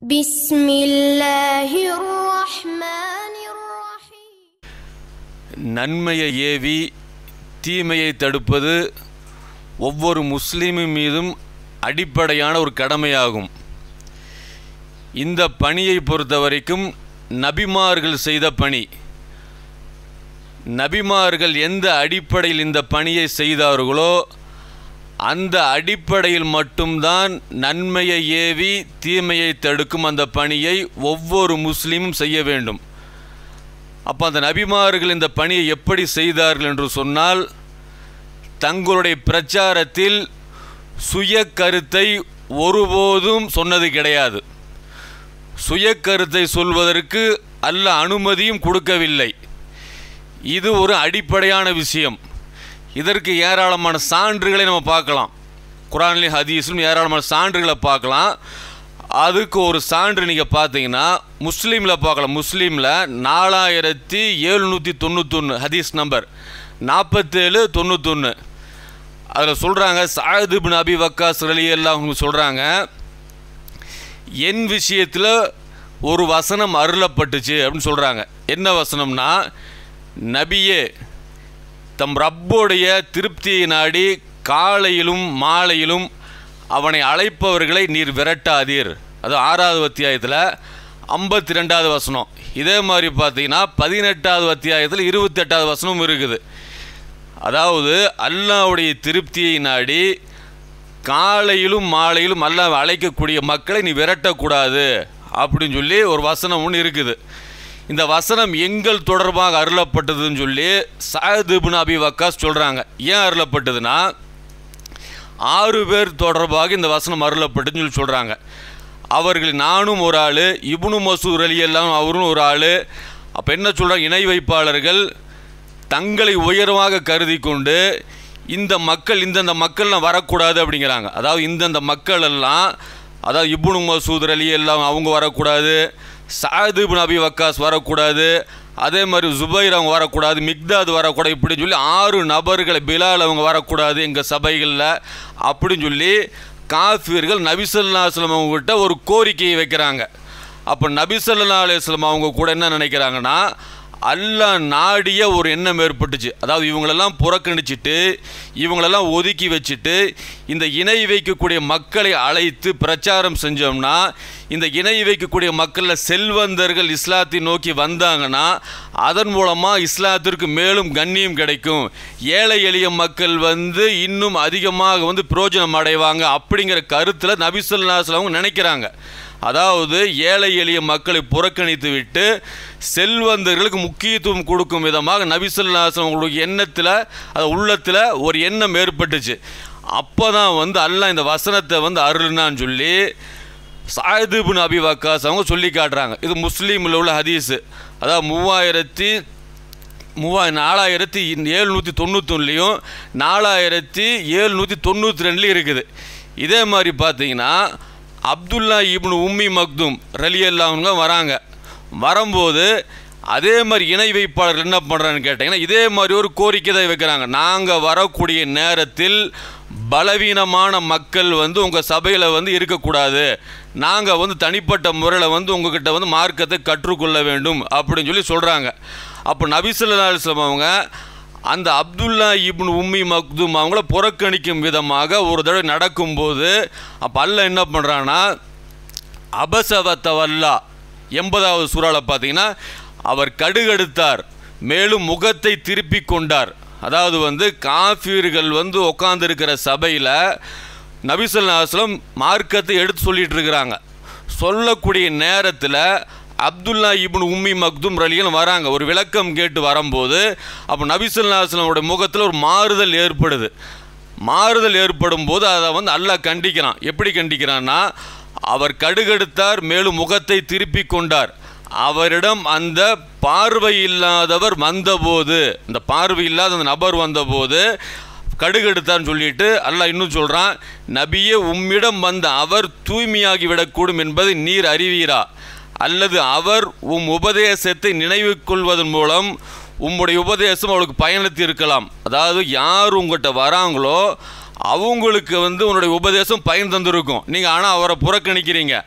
بسم الله الرحمن الرحيم நன்மையை ஏவி தீமையை தடுப்பது ஒவ்வொரு முஸ்லீமின் மீதும் அடிப்படையான ஒரு கடமையாகும் இந்த பணியை பொறுத்த வரைக்கும் நபிமார்கள் செய்த பணி நபிமார்கள் எந்த அடிப்படையில் இந்த பணியை செய்தார்களோ அந்த அடிப்படையில் மட்டும்தான் நன்மையை ஏவி தீமையை தடுக்கும் அந்த பணியை ஒவ்வொரு முஸ்லீமும் செய்ய வேண்டும் அப்போ அந்த நபிமார்கள் இந்த பணியை எப்படி செய்தார்கள் என்று சொன்னால் தங்களுடைய பிரச்சாரத்தில் சுய கருத்தை ஒருபோதும் சொன்னது கிடையாது சுய கருத்தை சொல்வதற்கு அல்ல அனுமதியும் கொடுக்கவில்லை இது ஒரு அடிப்படையான விஷயம் இதற்கு ஏராளமான சான்றுகளை நம்ம பார்க்கலாம் குரான்லேயும் ஹதீஸும் ஏராளமான சான்றுகளை பார்க்கலாம் அதுக்கு ஒரு சான்று நீங்கள் பார்த்தீங்கன்னா முஸ்லீமில் பார்க்கலாம் முஸ்லீமில் நாலாயிரத்தி எழுநூற்றி தொண்ணூத்தொன்று ஹதீஸ் நம்பர் நாற்பத்தேழு தொண்ணூத்தொன்று அதில் சொல்கிறாங்க சாயது பின் அபி வக்காஸ் அலி எல்லாம் சொல்கிறாங்க என் விஷயத்தில் ஒரு வசனம் அருளப்பட்டுச்சு அப்படின்னு சொல்கிறாங்க என்ன வசனம்னா நபியே தம் ரப்போடைய திருப்தியை நாடி காலையிலும் மாலையிலும் அவனை அழைப்பவர்களை நீர் விரட்டாதீர் அது ஆறாவது அத்தியாயத்தில் ஐம்பத்தி ரெண்டாவது வசனம் இதே மாதிரி பார்த்தீங்கன்னா பதினெட்டாவது அத்தியாயத்தில் இருபத்தெட்டாவது வசனம் இருக்குது அதாவது அல்லாவுடைய திருப்தியை நாடி காலையிலும் மாலையிலும் அல்லாஹ் அழைக்கக்கூடிய மக்களை நீ விரட்டக்கூடாது அப்படின்னு சொல்லி ஒரு வசனம் ஒன்று இருக்குது இந்த வசனம் எங்கள் தொடர்பாக அருளப்பட்டதுன்னு சொல்லி சாயது பின் அபி வக்காஸ் சொல்கிறாங்க ஏன் அருளப்பட்டதுன்னா ஆறு பேர் தொடர்பாக இந்த வசனம் அருளப்பட்டுன்னு சொல்லி சொல்கிறாங்க அவர்கள் நானும் ஒரு ஆள் இப்னு மசூர் அலி எல்லாம் அவரும் ஒரு ஆள் அப்போ என்ன சொல்கிறாங்க இணை வைப்பாளர்கள் தங்களை உயர்வாக கருதி கொண்டு இந்த மக்கள் இந்தந்த மக்கள்லாம் வரக்கூடாது அப்படிங்கிறாங்க அதாவது இந்தந்த மக்கள் எல்லாம் அதாவது இப்னு மசூத் அலி எல்லாம் அவங்க வரக்கூடாது சாயது பின் அபி வக்காஸ் வரக்கூடாது அதே மாதிரி ஜுபைர் அவங்க வரக்கூடாது மிக்தாத் வரக்கூடாது இப்படின்னு சொல்லி ஆறு நபர்களை பிலால் அவங்க வரக்கூடாது எங்கள் சபைகளில் அப்படின்னு சொல்லி காஃபியர்கள் நபிசல்லா அலுவலம் அவங்ககிட்ட ஒரு கோரிக்கையை வைக்கிறாங்க அப்போ நபிசல்லா அலுவலம் அவங்க கூட என்ன நினைக்கிறாங்கன்னா அல்லாஹ் நாடிய ஒரு எண்ணம் ஏற்பட்டுச்சு அதாவது இவங்களெல்லாம் புறக்கணிச்சிட்டு இவங்களெல்லாம் ஒதுக்கி வச்சுட்டு இந்த இணை வைக்கக்கூடிய மக்களை அழைத்து பிரச்சாரம் செஞ்சோம்னா இந்த இணை வைக்கக்கூடிய மக்களில் செல்வந்தர்கள் இஸ்லாத்தை நோக்கி வந்தாங்கன்னா அதன் மூலமாக இஸ்லாத்திற்கு மேலும் கண்ணியம் கிடைக்கும் ஏழை எளிய மக்கள் வந்து இன்னும் அதிகமாக வந்து பிரயோஜனம் அடைவாங்க அப்படிங்கிற கருத்தில் நபிசல்லாஸ்லாம் அவங்க நினைக்கிறாங்க அதாவது ஏழை எளிய மக்களை புறக்கணித்து விட்டு செல்வந்தர்களுக்கு முக்கியத்துவம் கொடுக்கும் விதமாக நபிசல்லாசம் அவங்களுடைய எண்ணத்தில் அது உள்ளத்தில் ஒரு எண்ணம் ஏற்பட்டுச்சு அப்போ தான் வந்து அல்லாஹ் இந்த வசனத்தை வந்து அருள்னான்னு சொல்லி சாயது பின் அபி வக்காஸ் அவங்க சொல்லி காட்டுறாங்க இது முஸ்லீமில் உள்ள ஹதீஸு அதாவது மூவாயிரத்தி மூவா நாலாயிரத்தி ஏழ்நூற்றி தொண்ணூத்தொன்னுலேயும் நாலாயிரத்தி ஏழ்நூற்றி தொண்ணூற்றி ரெண்டுலேயும் இருக்குது இதே மாதிரி பார்த்தீங்கன்னா அப்துல்லா இப்னு உம்மி மக்தும் ரலி அல்லாங்க வராங்க வரும்போது அதே மாதிரி இணை வைப்பாளர்கள் என்ன பண்ணுறான்னு கேட்டிங்கன்னா இதே மாதிரி ஒரு கோரிக்கை தான் வைக்கிறாங்க நாங்கள் வரக்கூடிய நேரத்தில் பலவீனமான மக்கள் வந்து உங்கள் சபையில் வந்து இருக்கக்கூடாது நாங்கள் வந்து தனிப்பட்ட முறையில் வந்து உங்ககிட்ட வந்து மார்க்கத்தை கற்றுக்கொள்ள வேண்டும் அப்படின்னு சொல்லி சொல்கிறாங்க அப்போ நபிசுல்லா அலுவலம் அவங்க அந்த அப்துல்லா இப்னு உம்மி மக்தும் அவங்கள புறக்கணிக்கும் விதமாக ஒரு தடவை நடக்கும்போது அப்போ அல்ல என்ன பண்ணுறான்னா அபசவத்தவல்லா எண்பதாவது சூறாவில் பார்த்தீங்கன்னா அவர் கடுகெடுத்தார் மேலும் முகத்தை திருப்பி கொண்டார் அதாவது வந்து காஃபீர்கள் வந்து உட்காந்துருக்கிற சபையில் நபிசல்லாஸ்லம் மார்க்கத்தை எடுத்து சொல்லிட்டு இருக்கிறாங்க சொல்லக்கூடிய நேரத்தில் அப்துல்லா இப்னு உம்மி மக்தும் ரலியன் வராங்க ஒரு விளக்கம் கேட்டு வரும்போது அப்போ நபிசல்லாஸ்லமுடைய முகத்தில் ஒரு மாறுதல் ஏற்படுது மாறுதல் ஏற்படும் போது அதை வந்து அல்லாஹ் கண்டிக்கிறான் எப்படி கண்டிக்கிறான்னா அவர் கடுகெடுத்தார் மேலும் முகத்தை திருப்பி கொண்டார் அவரிடம் அந்த பார்வை இல்லாதவர் வந்தபோது இந்த பார்வை இல்லாத அந்த நபர் வந்தபோது கடுகெடுத்தான்னு சொல்லிட்டு அல்லாஹ் இன்னும் சொல்கிறான் நபியே உம்மிடம் வந்த அவர் தூய்மையாகி விடக்கூடும் என்பதை நீர் அறிவீரா அல்லது அவர் உம் உபதேசத்தை நினைவு கொள்வதன் மூலம் உம்முடைய உபதேசம் அவளுக்கு பயனளித்து இருக்கலாம் அதாவது யார் உங்கள்கிட்ட வராங்களோ அவங்களுக்கு வந்து உன்னுடைய உபதேசம் பயன் தந்திருக்கும் நீங்கள் ஆனால் அவரை புறக்கணிக்கிறீங்க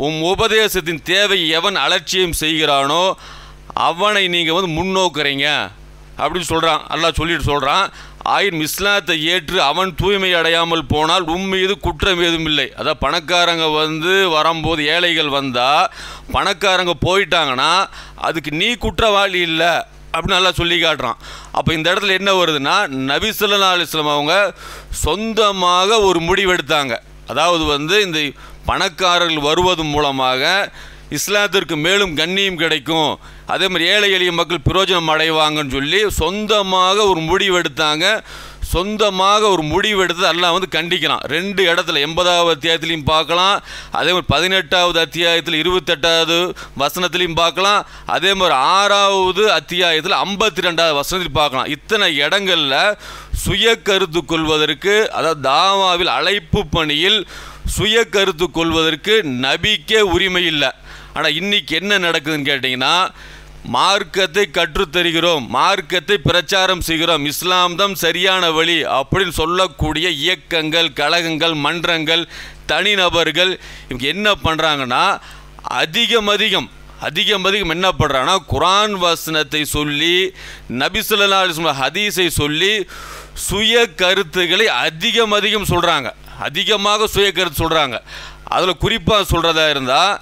உம் உபதேசத்தின் தேவையை எவன் அலட்சியம் செய்கிறானோ அவனை நீங்கள் வந்து முன்னோக்குறீங்க அப்படின்னு சொல்கிறான் அல்லாஹ் சொல்லிட்டு சொல்கிறான் ஆயின் இஸ்லாத்தை ஏற்று அவன் தூய்மை அடையாமல் போனால் உன் மீது குற்றம் ஏதும் இல்லை அதான் பணக்காரங்க வந்து வரும்போது ஏழைகள் வந்தால் பணக்காரங்க போயிட்டாங்கன்னா அதுக்கு நீ குற்றவாளி இல்லை அப்படின்னு நல்லா சொல்லி காட்டுறான் அப்போ இந்த இடத்துல என்ன வருதுன்னா நபி ஸல்லல்லாஹு அலைஹி வஸல்லம் அவங்க சொந்தமாக ஒரு முடிவெடுத்தாங்க அதாவது வந்து இந்த பணக்காரர்கள் வருவது மூலமாக இஸ்லாத்திற்கு மேலும் கண்ணியம் கிடைக்கும் அதே மாதிரி ஏழை எளிய மக்கள் பிரயோஜனம் அடைவாங்கன்னு சொல்லி சொந்தமாக ஒரு முடிவெடுத்தாங்க சொந்தமாக ஒரு முடிவெடுத்து அல்லாஹ் வந்து கண்டிக்கிறான் ரெண்டு இடத்துல எண்பதாவது அத்தியாயத்திலையும் பார்க்கலாம் அதே மாதிரி பதினெட்டாவது அத்தியாயத்தில் இருபத்தெட்டாவது வசனத்திலையும் பார்க்கலாம் அதே மாதிரி ஆறாவது அத்தியாயத்தில் ஐம்பத்தி ரெண்டாவது வசனத்தில் பார்க்கலாம் இத்தனை இடங்களில் சுய கருத்து கொள்வதற்கு அதாவது தாவாவில் அழைப்பு பணியில் சுய கருத்து கொள்வதற்கு நபிக்கே உரிமை இல்லை ஆனால் இன்னைக்கு என்ன நடக்குதுன்னு கேட்டிங்கன்னா மார்க்கத்தை கற்றுத்தருகிறோம் மார்க்கத்தை பிரச்சாரம் செய்கிறோம் இஸ்லாம் தான் சரியான வழி அப்படின்னு சொல்லக்கூடிய இயக்கங்கள் கழகங்கள் மன்றங்கள் தனிநபர்கள் இவங்க என்ன பண்ணுறாங்கன்னா அதிகம் அதிகம் அதிகம் அதிகம் என்ன பண்ணுறாங்கன்னா குரான் வசனத்தை சொல்லி நபிசுல்லா அலிஸ்லாம் ஹதீஸை சொல்லி சுய கருத்துக்களை அதிகம் அதிகம் சொல்கிறாங்க அதிகமாக சுய கருத்து சொல்கிறாங்க அதில் குறிப்பாக சொல்கிறதா இருந்தால்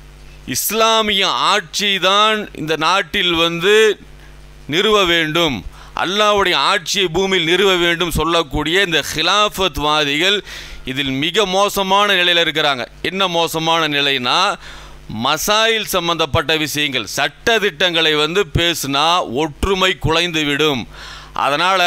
இஸ்லாமிய ஆட்சி தான் இந்த நாட்டில் வந்து நிறுவ வேண்டும் அல்லாஹ்வுடைய ஆட்சியை பூமியில் நிறுவ வேண்டும் சொல்லக்கூடிய இந்த ஹிலாஃபத் வாதிகள் இதில் மிக மோசமான நிலையில் இருக்கிறாங்க என்ன மோசமான நிலைனா மசாயில் சம்பந்தப்பட்ட விஷயங்கள் சட்ட திட்டங்களை வந்து பேசுனா ஒற்றுமை குலைந்து விடும் அதனால்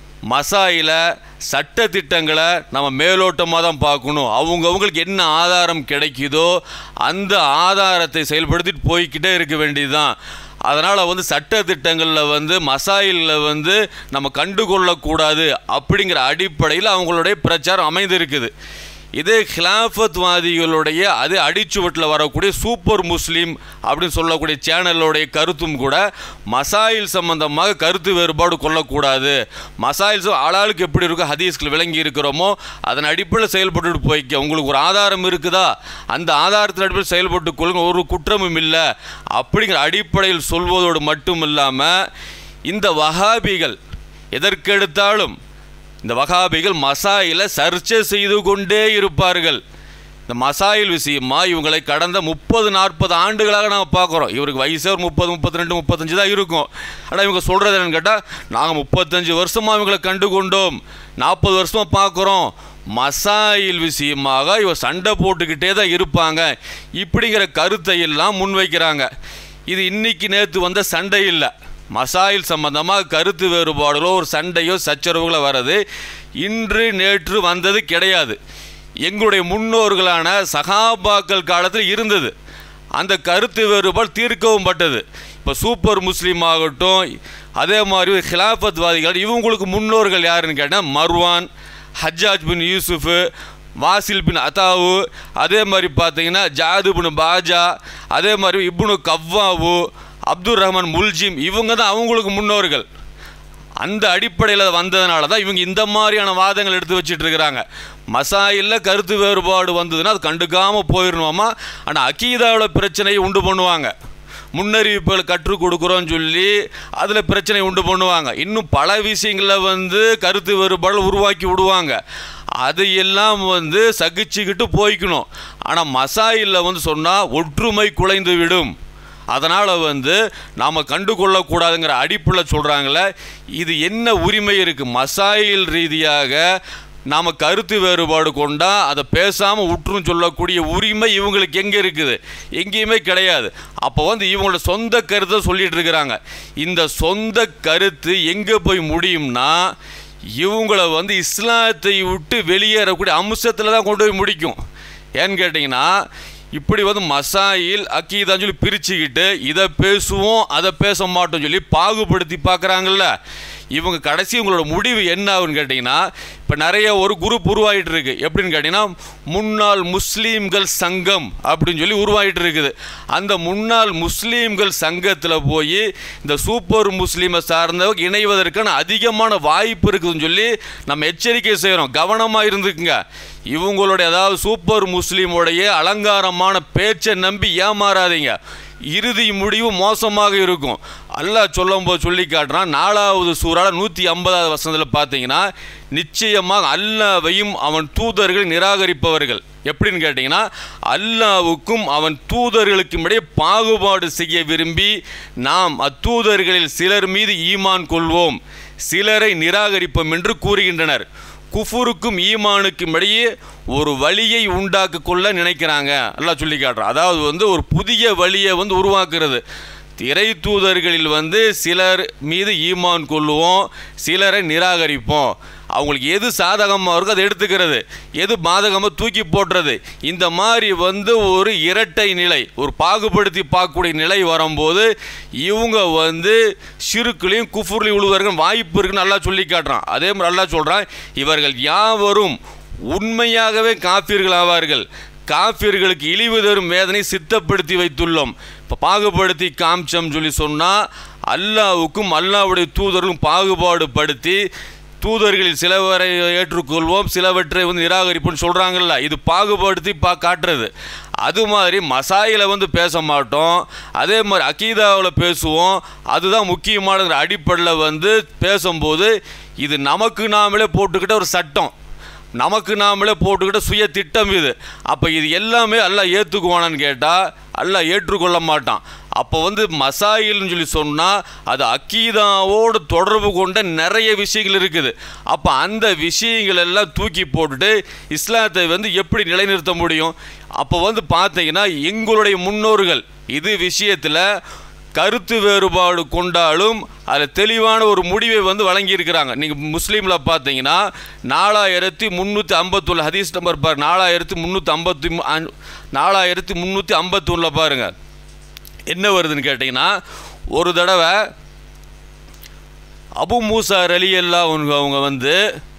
மசாயில சட்ட திட்டங்களை நம்ம மேலோட்டமாக தான் பார்க்கணும் அவங்கவுங்களுக்கு என்ன ஆதாரம் கிடைக்குதோ அந்த ஆதாரத்தை செயல்படுத்திட்டு போய்க்கிட்டே இருக்க வேண்டியதுதான் அதனால் வந்து சட்ட திட்டங்களில் வந்து மசாயிலில் வந்து நம்ம கண்டுகொள்ளக்கூடாது அப்படிங்கிற அடிப்படையில் அவங்களுடைய பிரச்சாரம் அமைந்திருக்குது இதே ஹிலாஃபத்வாதிகளுடைய அது அடிச்சுவட்டில் வரக்கூடிய சூப்பர் முஸ்லீம் அப்படின்னு சொல்லக்கூடிய சேனலோடைய கருத்தும் கூட மசாயில் சம்பந்தமாக கருத்து வேறுபாடு கொள்ளக்கூடாது மசாயில் ஆளாளுக்கு எப்படி இருக்கோ ஹதீஸ்கள் விளங்கி இருக்கிறோமோ அதன் அடிப்படையில் செயல்பட்டு போய்க்க உங்களுக்கு ஒரு ஆதாரம் இருக்குதா அந்த ஆதாரத்தின் அடிப்படையில் செயல்பட்டு கொள்ளுங்க ஒரு குற்றமும் இல்லை அப்படிங்கிற அடிப்படையில் சொல்வதோடு மட்டும் இல்லாமல் இந்த வஹாபிகள் எதற்கெடுத்தாலும் இந்த வகாபிகள் மசாயில சர்ச்சை செய்து கொண்டே இருப்பார்கள் இந்த மசாயில் விஷயமா இவங்களை கடந்த முப்பது நாற்பது ஆண்டுகளாக நாங்கள் பார்க்குறோம் இவருக்கு வயசே ஒரு முப்பது முப்பத்தி ரெண்டு முப்பத்தஞ்சு தான் இருக்கும் ஆனால் இவங்க சொல்கிறது என்னன்னு கேட்டால் நாங்கள் முப்பத்தஞ்சு வருஷமாக இவங்களை கண்டு கொண்டோம் நாற்பது வருஷமாக பார்க்குறோம் மசாயில் விஷயமாக இவ சண்டை போட்டுக்கிட்டே தான் இருப்பாங்க இப்படிங்கிற கருத்தை எல்லாம் முன்வைக்கிறாங்க இது இன்னைக்கு நேற்று வந்த சண்டை இல்லை மசாயில் சம்பந்தமாக கருத்து வேறுபாடுகளோ ஒரு சண்டையோ சச்சரவுகளோ வர்றது இன்று நேற்று வந்தது கிடையாது எங்களுடைய முன்னோர்களான சகாபாக்கள் காலத்தில் இருந்தது அந்த கருத்து வேறுபாடு தீர்க்கவும் பட்டது இப்போ சூப்பர் முஸ்லீம் ஆகட்டும் அதே மாதிரி ஹிலாஃபத்வாதிகள் இவங்களுக்கு முன்னோர்கள் யாருன்னு கேட்டால் மர்வான் ஹஜ்ஜாஜ் பின் யூசுஃபு வாசில் பின் அத்தாவு அதே மாதிரி பார்த்தீங்கன்னா ஜாது பின் பாஜா அதே மாதிரி இப்னு கவ்வாவு அப்துல் ரஹ்மான் முல்ஜிம் இவங்க தான் அவங்களுக்கு முன்னோர்கள் அந்த அடிப்படையில் வந்ததுனால தான் இவங்க இந்த மாதிரியான வாதங்கள் எடுத்து வச்சுட்டு இருக்கிறாங்க மசாயில் கருத்து வேறுபாடு வந்ததுன்னா அது கண்டுக்காமல் போயிடணுமாமா ஆனால் அக்கீதாவில் பிரச்சனையை உண்டு பண்ணுவாங்க முன்னறிவிப்புகள் கற்றுக் கொடுக்குறோன்னு சொல்லி அதில் பிரச்சனை உண்டு பண்ணுவாங்க இன்னும் பல விஷயங்களில் வந்து கருத்து வேறுபாடு உருவாக்கி விடுவாங்க அதையெல்லாம் வந்து சகிச்சுக்கிட்டு போய்க்கணும் ஆனால் மசாயில் வந்து சொன்னால் ஒற்றுமை குலைந்து விடும் அதனால் வந்து நாம் கண்டு கொள்ளக்கூடாதுங்கிற அடிப்பில் சொல்கிறாங்களே இது என்ன உரிமை இருக்குது மசாயில் ரீதியாக நாம் கருத்து வேறுபாடு கொண்டா அதை பேசாமல் உற்றும் சொல்லக்கூடிய உரிமை இவங்களுக்கு எங்கே இருக்குது எங்கேயுமே கிடையாது அப்போ வந்து இவங்களோட சொந்த கருத்தை சொல்லிட்டு இருக்கிறாங்க இந்த சொந்த கருத்து எங்கே போய் முடியும்னா இவங்கள வந்து இஸ்லாத்தை விட்டு வெளியேறக்கூடிய அம்சத்தில் தான் கொண்டு போய் முடிக்கும் ஏன்னு கேட்டிங்கன்னா இப்படி வந்து மசாயில் அக்கீதான்னு சொல்லி பிரிச்சுக்கிட்டு இதை பேசுவோம் அதை பேச மாட்டோம் சொல்லி பாகுபடுத்தி பார்க்குறாங்கல்ல இவங்க கடைசி உங்களோட முடிவு என்ன ஆகுன்னு கேட்டிங்கன்னா இப்போ நிறைய ஒரு குரூப் உருவாகிட்டு இருக்கு எப்படின்னு கேட்டிங்கன்னா முன்னாள் முஸ்லீம்கள் சங்கம் அப்படின்னு சொல்லி உருவாகிட்டு இருக்குது அந்த முன்னாள் முஸ்லீம்கள் சங்கத்தில் போய் இந்த சூப்பர் முஸ்லீமை சார்ந்தவங்க இணைவதற்கான அதிகமான வாய்ப்பு இருக்குதுன்னு சொல்லி நம்ம எச்சரிக்கை செய்கிறோம் கவனமாக இருந்துக்குங்க இவங்களுடைய அதாவது சூப்பர் முஸ்லீமுடைய அலங்காரமான பேச்சை நம்பி ஏமாறாதீங்க இறுதி முடிவு மோசமாக இருக்கும் அல்லாஹ் சொல்லும்போது சொல்லி காட்டுறான் நாலாவது சூறால நூற்றி ஐம்பதாவது வசனத்தில் பார்த்தீங்கன்னா நிச்சயமாக அல்லாவையும் அவன் தூதர்கள் நிராகரிப்பவர்கள் எப்படின்னு கேட்டிங்கன்னா அல்லாவுக்கும் அவன் தூதர்களுக்கும் இடையே பாகுபாடு செய்ய விரும்பி நாம் அத்தூதர்களில் சிலர் மீது ஈமான் கொள்வோம் சிலரை நிராகரிப்போம் என்று கூறுகின்றனர் குஃபுருக்கும் ஈமானுக்கும் இடையே ஒரு வழியை உண்டாக்க கொள்ள நினைக்கிறாங்க எல்லாம் சொல்லி காட்டுறான் அதாவது வந்து ஒரு புதிய வழியை வந்து உருவாக்குறது திரை தூதர்களில் வந்து சிலர் மீது ஈமான் கொள்ளுவோம் சிலரை நிராகரிப்போம் அவங்களுக்கு எது சாதகமாக இருக்கோ அதை எடுத்துக்கிறது எது பாதகமாக தூக்கி போட்டுறது இந்த மாதிரி வந்து ஒரு இரட்டை நிலை ஒரு பாகுபடுத்தி பார்க்கக்கூடிய நிலை வரும்போது இவங்க வந்து சிறுக்குலையும் குஃபுர்லையும் உழுவர்கள் வாய்ப்பு இருக்குன்னு நல்லா சொல்லி காட்டுறான் அதே மாதிரி நல்லா சொல்கிறான் இவர்கள் யாவரும் உண்மையாகவே காப்பீர்கள் ஆவார்கள் காஃபியர்களுக்கு இழிவு தரும் வேதனை சித்தப்படுத்தி வைத்துள்ளோம் இப்போ பாகுபடுத்தி காமிச்சம் சொல்லி சொன்னால் அல்லாவுக்கும் அல்லாவுடைய தூதர்களும் பாகுபாடு படுத்தி தூதர்களில் சிலவரை ஏற்றுக்கொள்வோம் சிலவற்றை வந்து நிராகரிப்போம்னு சொல்கிறாங்கல்ல இது பாகுபடுத்தி பா காட்டுறது அது மாதிரி மசாயில வந்து பேச மாட்டோம் அதே மாதிரி அக்கீதாவில் பேசுவோம் அதுதான் முக்கியமான அடிப்படையில் வந்து பேசும்போது இது நமக்கு நாமளே போட்டுக்கிட்ட ஒரு சட்டம் நமக்கு நாமளே போட்டுக்கிட்ட சுய திட்டம் இது அப்போ இது எல்லாமே எல்லாம் ஏற்றுக்குவானான்னு கேட்டால் எல்லாம் ஏற்றுக்கொள்ள மாட்டான் அப்போ வந்து மசாயில்னு சொல்லி சொன்னால் அது அக்கீதாவோடு தொடர்பு கொண்ட நிறைய விஷயங்கள் இருக்குது அப்போ அந்த விஷயங்கள் எல்லாம் தூக்கி போட்டுட்டு இஸ்லாத்தை வந்து எப்படி நிலைநிறுத்த முடியும் அப்போ வந்து பார்த்தீங்கன்னா எங்களுடைய முன்னோர்கள் இது விஷயத்தில் கருத்து வேறுபாடு கொண்டாலும் அதில் தெளிவான ஒரு முடிவை வந்து வழங்கியிருக்கிறாங்க நீங்கள் முஸ்லீமில் பார்த்தீங்கன்னா நாலாயிரத்தி முந்நூற்றி ஐம்பத்தொன்று ஹதீஸ் நம்பர் பாரு நாலாயிரத்தி முந்நூற்றி ஐம்பத்தி நாலாயிரத்தி முந்நூற்றி ஐம்பத்தொன்னில் பாருங்கள் என்ன வருதுன்னு கேட்டிங்கன்னா ஒரு தடவை அபு மூசா அலி அல்லா அவங்க அவங்க வந்து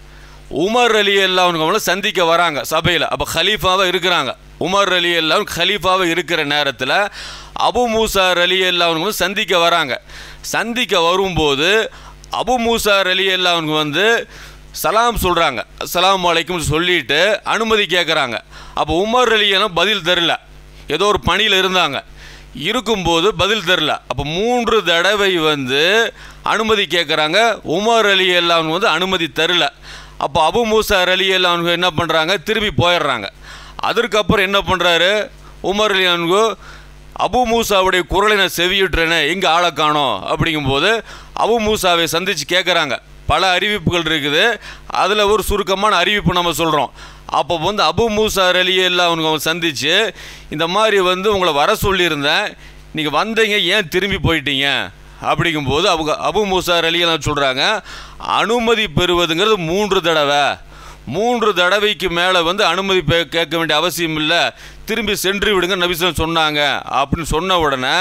உமர் அலி அல்லா அவங்க அவங்கள சந்திக்க வராங்க சபையில் அப்போ ஹலீஃபாவாக இருக்கிறாங்க உமர் அலி அல்லா ஹலீஃபாவாக இருக்கிற நேரத்தில் அபு மூசா அலி அல்லா அவங்க வந்து சந்திக்க வராங்க சந்திக்க வரும்போது அபு மூசா அலி அல்லா அவங்க வந்து சலாம் சொல்கிறாங்க அஸ்ஸலாமு அலைக்கும் சொல்லிட்டு அனுமதி கேட்குறாங்க அப்போ உமர் அலி எல்லாம் பதில் தரல ஏதோ ஒரு பணியில் இருந்தாங்க இருக்கும்போது பதில் தரல அப்போ மூன்று தடவை வந்து அனுமதி கேட்குறாங்க உமர் அலி எல்லாம் வந்து அனுமதி தரல அப்போ அபு மூசார் அலி எல்லாம் என்ன பண்ணுறாங்க திரும்பி போயிடுறாங்க அதற்கப்புறம் என்ன பண்ணுறாரு உமர் அலி அன்கு அபு மூசாவுடைய குரலை நான் செவியுற்றேனே எங்கே ஆளை காணோம் அப்படிங்கும்போது அபு மூசாவை சந்தித்து கேட்குறாங்க பல அறிவிப்புகள் இருக்குது அதில் ஒரு சுருக்கமான அறிவிப்பு நம்ம சொல்கிறோம் அப்போ வந்து அபு மூசா அலியை எல்லாம் அவங்க சந்தித்து இந்த மாதிரி வந்து உங்களை வர சொல்லியிருந்தேன் நீங்கள் வந்தீங்க ஏன் திரும்பி போயிட்டீங்க அப்படிங்கும்போது அவங்க அபு மூசா அலியெல்லாம் சொல்கிறாங்க அனுமதி பெறுவதுங்கிறது மூன்று தடவை மூன்று தடவைக்கு மேலே வந்து அனுமதி பே கேட்க வேண்டிய அவசியம் இல்லை திரும்பி சென்று விடுங்க நபிசன் சொன்னாங்க அப்படின்னு சொன்ன உடனே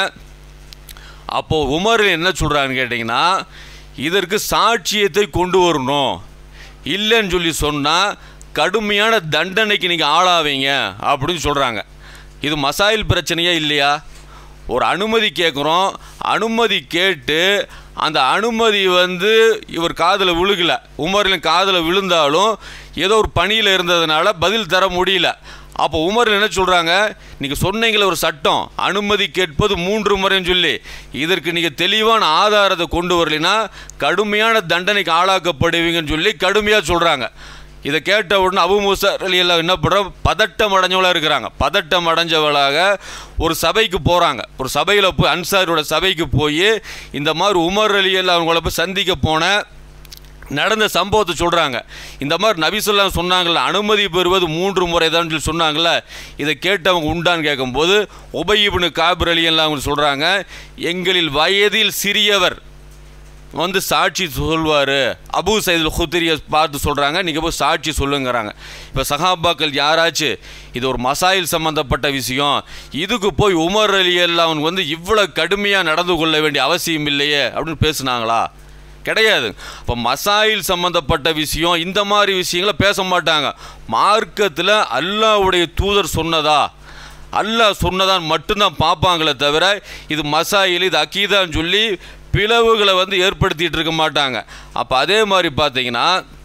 அப்போது உமர் என்ன சொல்கிறான்னு கேட்டிங்கன்னா இதற்கு சாட்சியத்தை கொண்டு வரணும் இல்லைன்னு சொல்லி சொன்னால் கடுமையான தண்டனைக்கு நீங்கள் ஆளாவீங்க அப்படின்னு சொல்கிறாங்க இது மசாயில் பிரச்சனையே இல்லையா ஒரு அனுமதி கேட்குறோம் அனுமதி கேட்டு அந்த அனுமதி வந்து இவர் காதில் விழுகல உமரின் காதில் விழுந்தாலும் ஏதோ ஒரு பணியில் இருந்ததுனால பதில் தர முடியல அப்போ உமர் என்ன சொல்கிறாங்க நீங்கள் சொன்னீங்களே ஒரு சட்டம் அனுமதி கேட்பது மூன்று முறைன்னு சொல்லி இதற்கு நீங்கள் தெளிவான ஆதாரத்தை கொண்டு வரலைன்னா கடுமையான தண்டனைக்கு ஆளாக்கப்படுவீங்கன்னு சொல்லி கடுமையாக சொல்கிறாங்க இதை கேட்ட உடனே அபு மூசா அலி எல்லாம் என்ன பண்ணுற பதட்டம் அடைஞ்சவளாக இருக்கிறாங்க பதட்டம் அடைஞ்சவளாக ஒரு சபைக்கு போகிறாங்க ஒரு சபையில் போய் அன்சாரோட சபைக்கு போய் இந்த மாதிரி உமர் அலி எல்லாம் அவங்கள போய் சந்திக்க போன நடந்த சம்பவத்தை சொல்கிறாங்க இந்த மாதிரி நபிசுல்லாம் சொன்னாங்கள்ல அனுமதி பெறுவது மூன்று முறை தான் சொல்லி சொன்னாங்கள்ல இதை கேட்டவங்க உண்டான்னு கேட்கும்போது உபயிபுனு காபிர் அலி எல்லாம் அவங்க சொல்கிறாங்க எங்களில் வயதில் சிறியவர் வந்து சாட்சி சொல்வார் அபு சைதுல் ஹுத்திரியை பார்த்து சொல்கிறாங்க நீங்கள் போய் சாட்சி சொல்லுங்கிறாங்க இப்போ சஹாபாக்கள் யாராச்சும் இது ஒரு மசாயில் சம்மந்தப்பட்ட விஷயம் இதுக்கு போய் உமர் அலி எல்லாம் வந்து இவ்வளோ கடுமையாக நடந்து கொள்ள வேண்டிய அவசியம் இல்லையே அப்படின்னு பேசுனாங்களா கிடையாது இப்போ மசாயில் சம்மந்தப்பட்ட விஷயம் இந்த மாதிரி விஷயங்களை பேச மாட்டாங்க மார்க்கத்தில் அல்லாஹ்வுடைய தூதர் சொன்னதா அல்லாஹ் சொன்னதான் மட்டும்தான் பார்ப்பாங்களே தவிர இது மசாயில் இது அக்கீதான்னு சொல்லி பிளவுகளை வந்து ஏற்படுத்திட்டு இருக்க மாட்டாங்க அப்போ அதே மாதிரி பார்த்தீங்கன்னா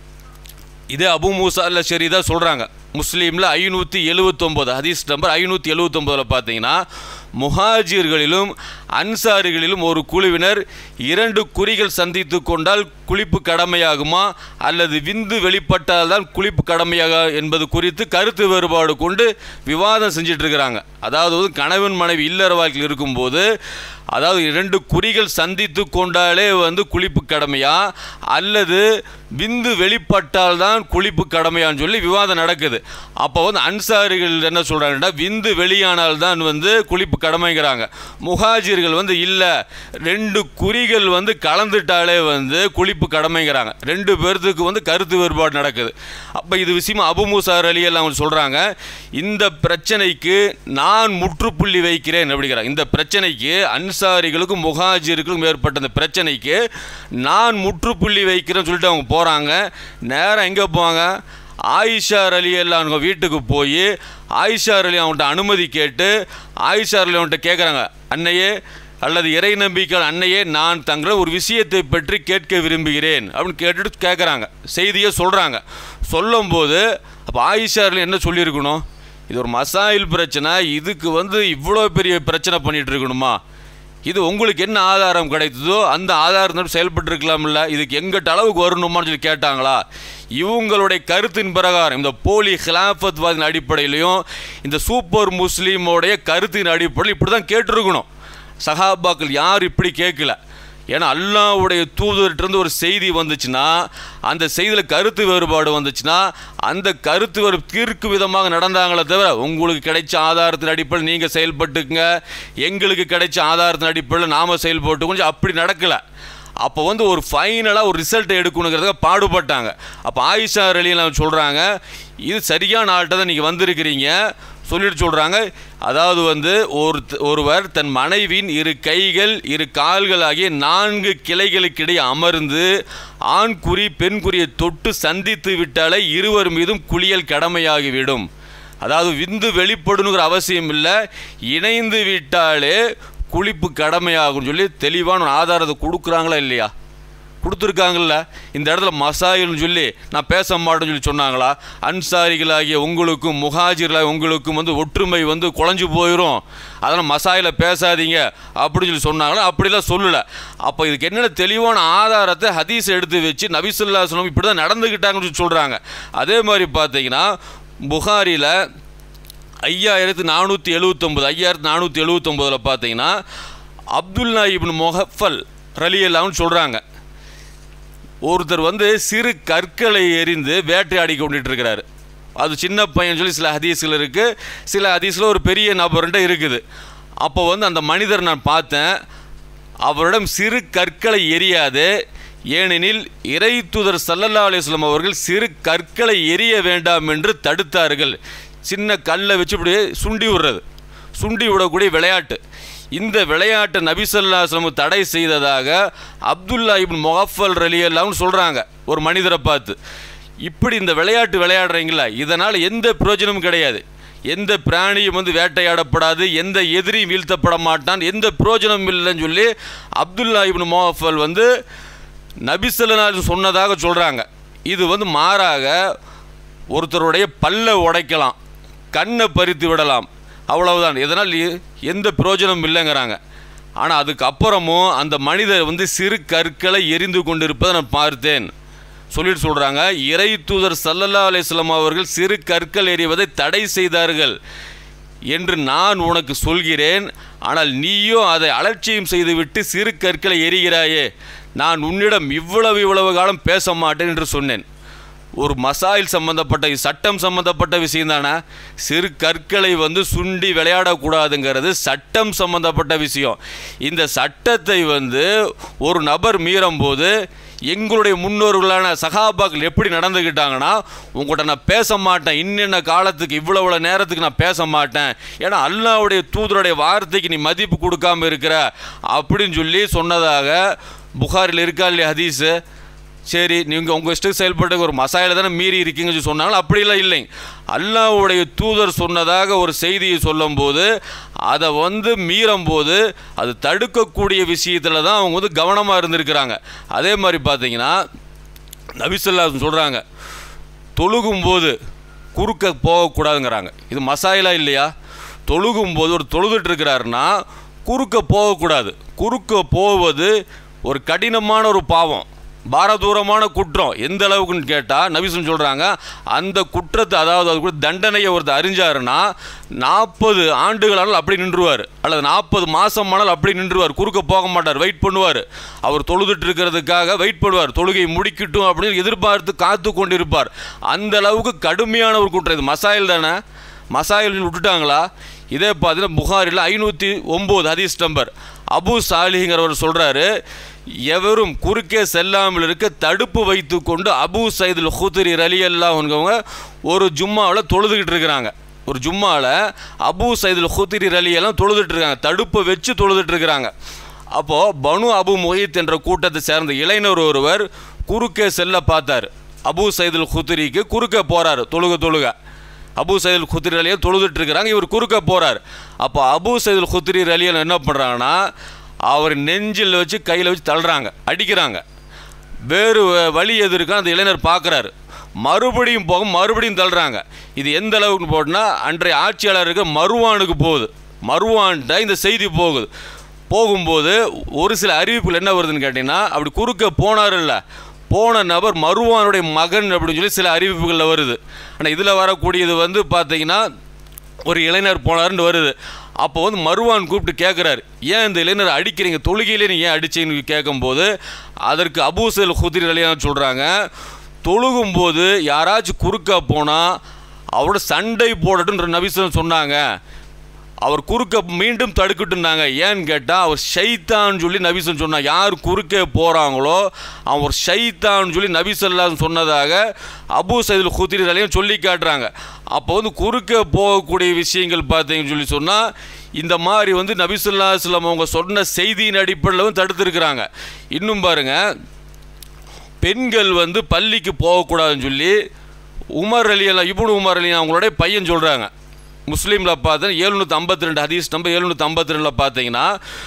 இதே அபு மூசா அல்ல சரி தான் சொல்கிறாங்க முஸ்லீமில் ஐநூற்றி எழுவத்தொம்போது ஹதீஸ் நம்பர் ஐநூற்றி எழுவத்தொம்போதில் பார்த்தீங்கன்னா முஹாஜிர்களிலும் அன்சாரிகளிலும் ஒரு குழுவினர் இரண்டு குறிகள் சந்தித்து கொண்டால் குளிப்பு கடமையாகுமா அல்லது விந்து வெளிப்பட்டால் தான் குளிப்பு கடமையாக என்பது குறித்து கருத்து வேறுபாடு கொண்டு விவாதம் செஞ்சிட்டு இருக்கிறாங்க அதாவது வந்து கணவன் மனைவி இல்லற வாழ்க்கையில் இருக்கும்போது அதாவது இரண்டு குறிகள் சந்தித்து கொண்டாலே வந்து குளிப்பு கடமையா அல்லது விந்து வெளிப்பட்டால் தான் குளிப்பு கடமையான்னு சொல்லி விவாதம் நடக்குது அப்போ வந்து அன்சாரிகள் என்ன சொல்கிறாங்கன்னா விந்து வெளியானால் தான் வந்து குளிப்பு கடமைங்கிறாங்க முஹாஜிர்கள் வந்து இல்லை ரெண்டு குறிகள் வந்து கலந்துட்டாலே வந்து குளிப்பு கடமைங்கிறாங்க ரெண்டு பேர்த்துக்கு வந்து கருத்து வேறுபாடு நடக்குது அப்போ இது விஷயமா அபு மூசார் அலி எல்லாம் சொல்கிறாங்க இந்த பிரச்சனைக்கு நான் முற்றுப்புள்ளி வைக்கிறேன் அப்படிங்கிறாங்க இந்த பிரச்சனைக்கு அன்சாரிகளுக்கும் முஹாஜிர்களுக்கும் ஏற்பட்ட இந்த பிரச்சனைக்கு நான் முற்றுப்புள்ளி வைக்கிறேன்னு சொல்லிட்டு அவங்க போகிறாங்க நேரம் எங்கே போவாங்க ஆயிஷா அலி எல்லாம் அவங்க வீட்டுக்கு போய் ஆயிஷா அலி அவன்கிட்ட அனுமதி கேட்டு ஆயிஷா அலி அவன்கிட்ட கேட்குறாங்க அன்னையே அல்லது இறை நம்பிக்கையால் அன்னையே நான் தங்களை ஒரு விஷயத்தை பற்றி கேட்க விரும்புகிறேன் அப்படின்னு கேட்டுட்டு கேட்குறாங்க செய்தியை சொல்கிறாங்க சொல்லும்போது அப்போ ஆயிஷா அலி என்ன சொல்லியிருக்கணும் இது ஒரு மசாயில் பிரச்சனை இதுக்கு வந்து இவ்வளோ பெரிய பிரச்சனை பண்ணிட்டு இருக்கணுமா இது உங்களுக்கு என்ன ஆதாரம் கிடைத்ததோ அந்த ஆதாரத்தோடு செயல்பட்டுருக்கலாம்ல இதுக்கு எங்கிட்ட அளவுக்கு வரணுமான்னு சொல்லி கேட்டாங்களா இவங்களுடைய கருத்தின் பிரகாரம் இந்த போலி ஹிலாஃபத்வாதின் அடிப்படையிலையும் இந்த சூப்பர் முஸ்லீமோடைய கருத்தின் அடிப்படையில் இப்படி தான் கேட்டிருக்கணும் சஹாபாக்கள் யார் இப்படி கேட்கல ஏன்னா அல்லாவுடைய தூதர்கிட்டருந்து ஒரு செய்தி வந்துச்சுன்னா அந்த செய்தியில் கருத்து வேறுபாடு வந்துச்சுன்னா அந்த கருத்து வேறு தீர்க்கு விதமாக நடந்தாங்களே தவிர உங்களுக்கு கிடைச்ச ஆதாரத்தின் அடிப்படையில் நீங்கள் செயல்பட்டுக்குங்க எங்களுக்கு கிடைச்ச ஆதாரத்தின் அடிப்படையில் நாம் செயல்பட்டு கொஞ்சம் அப்படி நடக்கலை அப்போ வந்து ஒரு ஃபைனலாக ஒரு ரிசல்ட்டை எடுக்கணுங்கிறதுக்கு பாடுபட்டாங்க அப்போ ஆயிஷா அலியில் சொல்கிறாங்க இது சரியான ஆள்கிட்ட தான் நீங்கள் வந்திருக்கிறீங்க சொல்லிட்டு சொல்கிறாங்க அதாவது வந்து ஒரு ஒருவர் தன் மனைவியின் இரு கைகள் இரு கால்கள் ஆகிய நான்கு கிளைகளுக்கிடையே அமர்ந்து ஆண் குறி பெண் குறியை தொட்டு சந்தித்து விட்டாலே இருவர் மீதும் குளியல் கடமையாகிவிடும் அதாவது விந்து வெளிப்படணுங்கிற அவசியம் இல்லை இணைந்து விட்டாலே குளிப்பு கடமையாகும்னு சொல்லி தெளிவான ஒரு ஆதாரத்தை கொடுக்குறாங்களா இல்லையா கொடுத்துருக்காங்கல்ல இந்த இடத்துல மசாயில்னு சொல்லி நான் பேச மாட்டேன்னு சொல்லி சொன்னாங்களா அன்சாரிகளாகிய உங்களுக்கும் முஹாஜிர்களாகிய உங்களுக்கும் வந்து ஒற்றுமை வந்து குழஞ்சு போயிடும் அதனால் மசாயில பேசாதீங்க அப்படின்னு சொல்லி சொன்னாங்களா அப்படிலாம் சொல்லலை அப்போ இதுக்கு என்னென்ன தெளிவான ஆதாரத்தை ஹதீஸ் எடுத்து வச்சு நபிசுல்லா சொல்லம் இப்படி தான் நடந்துக்கிட்டாங்கன்னு சொல்லி சொல்கிறாங்க அதே மாதிரி பார்த்தீங்கன்னா புகாரியில் ஐயாயிரத்து நானூற்றி எழுவத்தொம்பது ஐயாயிரத்து நானூற்றி எழுவத்தொம்போதில் பார்த்தீங்கன்னா அப்துல்லா இப்னு மொஹஃபல் ரலியல்லான்னு சொல்கிறாங்க ஒருத்தர் வந்து சிறு கற்களை எறிந்து வேட்டையாடி கொண்டுட்டு இருக்கிறாரு அது சின்ன பையன் சொல்லி சில ஹதீஸில் இருக்குது சில ஹதீஸில் ஒரு பெரிய நபர்கிட்ட இருக்குது அப்போ வந்து அந்த மனிதர் நான் பார்த்தேன் அவரிடம் சிறு கற்களை எரியாது ஏனெனில் இறை தூதர் சல்லல்லா அலிஸ்லாம் அவர்கள் சிறு கற்களை எரிய வேண்டாம் என்று தடுத்தார்கள் சின்ன கல்லை வச்சு இப்படி சுண்டி விடுறது சுண்டி விடக்கூடிய விளையாட்டு இந்த விளையாட்டை நபிசல்லாஸ்லம் தடை செய்ததாக அப்துல்லா இப்னு மொஹஃபல் ரலி அல்லாம்னு சொல்கிறாங்க ஒரு மனிதரை பார்த்து இப்படி இந்த விளையாட்டு விளையாடுறீங்களா இதனால் எந்த பிரயோஜனமும் கிடையாது எந்த பிராணியும் வந்து வேட்டையாடப்படாது எந்த எதிரியும் வீழ்த்தப்பட மாட்டான் எந்த பிரயோஜனமும் இல்லைன்னு சொல்லி அப்துல்லா இப்னு மொஹஃபல் வந்து நபிசல்லாஸ் சொன்னதாக சொல்கிறாங்க இது வந்து மாறாக ஒருத்தருடைய பல்லை உடைக்கலாம் கண்ணை பறித்து விடலாம் அவ்வளவுதான் இதனால் எ- எந்த பிரயோஜனமும் இல்லைங்கிறாங்க ஆனால் அதுக்கப்புறமும் அந்த மனிதர் வந்து சிறு கற்களை எரிந்து கொண்டிருப்பதை நான் பார்த்தேன் சொல்லிட்டு சொல்கிறாங்க இறை தூதர் சல்லல்லா அலிஸ்லாம் அவர்கள் சிறு கற்கள் எறிவதை தடை செய்தார்கள் என்று நான் உனக்கு சொல்கிறேன் ஆனால் நீயோ அதை அலட்சியம் செய்துவிட்டு சிறு கற்களை எரிகிறாயே நான் உன்னிடம் இவ்வளவு இவ்வளவு காலம் பேச மாட்டேன் என்று சொன்னேன் ஒரு மசாயில் சம்பந்தப்பட்ட சட்டம் சம்பந்தப்பட்ட விஷயம் தானே சிறு கற்களை வந்து சுண்டி விளையாடக்கூடாதுங்கிறது சட்டம் சம்பந்தப்பட்ட விஷயம் இந்த சட்டத்தை வந்து ஒரு நபர் மீறும்போது எங்களுடைய முன்னோர்களான சகாபாக்கள் எப்படி நடந்துக்கிட்டாங்கன்னா உங்கள்கிட்ட நான் பேச மாட்டேன் இன்னென்ன காலத்துக்கு இவ்வளோ இவ்வளோ நேரத்துக்கு நான் பேச மாட்டேன் ஏன்னா அல்லாவுடைய தூதருடைய வார்த்தைக்கு நீ மதிப்பு கொடுக்காம இருக்கிற அப்படின்னு சொல்லி சொன்னதாக புகாரில் இருக்கா இல்லையா ஹதீஸு சரி நீங்கள் உங்கள் இஷ்டத்துக்கு செயல்பட்டு ஒரு மசாயில தானே மீறி இருக்கீங்கன்னு சொல்லி சொன்னாலும் அப்படிலாம் இல்லைங்க அல்லாஹ்வுடைய தூதர் சொன்னதாக ஒரு செய்தியை சொல்லும்போது அதை வந்து மீறும்போது அது தடுக்கக்கூடிய விஷயத்தில் தான் அவங்க வந்து கவனமாக இருந்திருக்கிறாங்க அதே மாதிரி பார்த்தீங்கன்னா நபிசல்லா சொல்கிறாங்க தொழுகும்போது குறுக்க போகக்கூடாதுங்கிறாங்க இது மசாயிலா இல்லையா தொழுகும்போது ஒரு தொழுதுட்டு இருக்கிறாருன்னா குறுக்க போகக்கூடாது குறுக்க போவது ஒரு கடினமான ஒரு பாவம் பாரதூரமான குற்றம் எந்த அளவுக்குன்னு கேட்டால் நபிசன் சொல்கிறாங்க அந்த குற்றத்தை அதாவது அது கூட தண்டனையை ஒருத்தர் அறிஞ்சாருன்னா நாற்பது ஆண்டுகளால் அப்படி நின்றுவார் அல்லது நாற்பது மாதம் ஆனால் அப்படி நின்றுவார் குறுக்க போக மாட்டார் வெயிட் பண்ணுவார் அவர் தொழுதுட்டு இருக்கிறதுக்காக வெயிட் பண்ணுவார் தொழுகை முடிக்கட்டும் அப்படின்னு எதிர்பார்த்து காத்து கொண்டிருப்பார் அந்த அளவுக்கு கடுமையான ஒரு குற்றம் இது மசாயில் தானே மசாயில் விட்டுட்டாங்களா இதே பார்த்தீங்கன்னா புகாரில் ஐநூற்றி ஒம்பது ஹதீஸ் நம்பர் அபு சாலிங்கிறவர் சொல்கிறாரு எவரும் குறுக்கே செல்லாமல் இருக்க தடுப்பு வைத்து கொண்டு அபு சைதுல் ஹுத்ரி ரலி அல்லாஹ்ங்கவங்க ஒரு ஜும்மாவில் தொழுதுகிட்டு இருக்கிறாங்க ஒரு ஜும்மாவில் அபு சைதுல் ஹுத்ரி ரலி எல்லாம் தொழுதுட்டு இருக்காங்க தடுப்பை வச்சு தொழுதுட்டு இருக்கிறாங்க அப்போது பனு அபு மொஹித் என்ற கூட்டத்தை சேர்ந்த இளைஞர் ஒருவர் குறுக்கே செல்ல பார்த்தார் அபு சைதுல் ஹுத்ரிக்கு குறுக்கே போகிறாரு தொழுக தொழுக அபு சைதுல் குத்ரி அலியை தொழுதுட்டு இருக்கிறாங்க இவர் குறுக்க போகிறார் அப்போ அபு சைதுல் குத்ரி அலியன் என்ன பண்ணுறாங்கன்னா அவர் நெஞ்சில் வச்சு கையில் வச்சு தள்ளுறாங்க அடிக்கிறாங்க வேறு வ- வழி எது இருக்கா அந்த இளைஞர் பார்க்குறாரு மறுபடியும் போக மறுபடியும் தள்ளுறாங்க இது எந்த அளவுக்கு போட்டுனா அன்றைய ஆட்சியாளருக்கு மருவானுக்கு போகுது மருவான்கிட்ட இந்த செய்தி போகுது போகும்போது ஒரு சில அறிவிப்புகள் என்ன வருதுன்னு கேட்டிங்கன்னா அப்படி குறுக்க போனார் இல்லை போன நபர் மருவானுடைய மகன் அப்படின்னு சொல்லி சில அறிவிப்புகளில் வருது ஆனால் இதில் வரக்கூடியது வந்து பார்த்தீங்கன்னா ஒரு இளைஞர் போனாருன்னு வருது அப்போ வந்து மருவான் கூப்பிட்டு கேட்குறாரு ஏன் இந்த இளைஞர் அடிக்கிறீங்க தொழுகையிலே நீ ஏன் அடிச்சீங்கன்னு கேட்கும்போது அதற்கு அபூசல் குதிரை அலியான்னு சொல்கிறாங்க தொழுகும்போது யாராச்சும் குறுக்கா போனால் அவரோட சண்டை போடட்டுன்ற நபிசன் சொன்னாங்க அவர் குறுக்க மீண்டும் தடுக்கட்டுனாங்க ஏன்னு கேட்டால் அவர் ஷைத்தான்னு சொல்லி நபிசன் சொன்னாங்க யார் குறுக்கே போகிறாங்களோ அவன் ஒரு ஷைத்தான்னு சொல்லி நபிசல்லான்னு சொன்னதாக அபு சைதுல் குதிரி அலையும் சொல்லி காட்டுறாங்க அப்போ வந்து குறுக்க போகக்கூடிய விஷயங்கள் பார்த்தீங்கன்னு சொல்லி சொன்னால் இந்த மாதிரி வந்து நபிசுல்லா இஸ்லாம் அவங்க சொன்ன செய்தியின் அடிப்படையில் வந்து தடுத்துருக்குறாங்க இன்னும் பாருங்கள் பெண்கள் வந்து பள்ளிக்கு போகக்கூடாதுன்னு சொல்லி உமர் அலி அல்லா இப்னு உமர் அலி அவங்களுடைய பையன் சொல்கிறாங்க முஸ்லீமில் பார்த்தா ஏழ்நூற்றி ஐம்பத்தி ரெண்டு ஹதீஸ் நம்பர் ஏழ்நூற்றி ஐம்பத்தி ரெண்டில் பார்த்தீங்கன்னா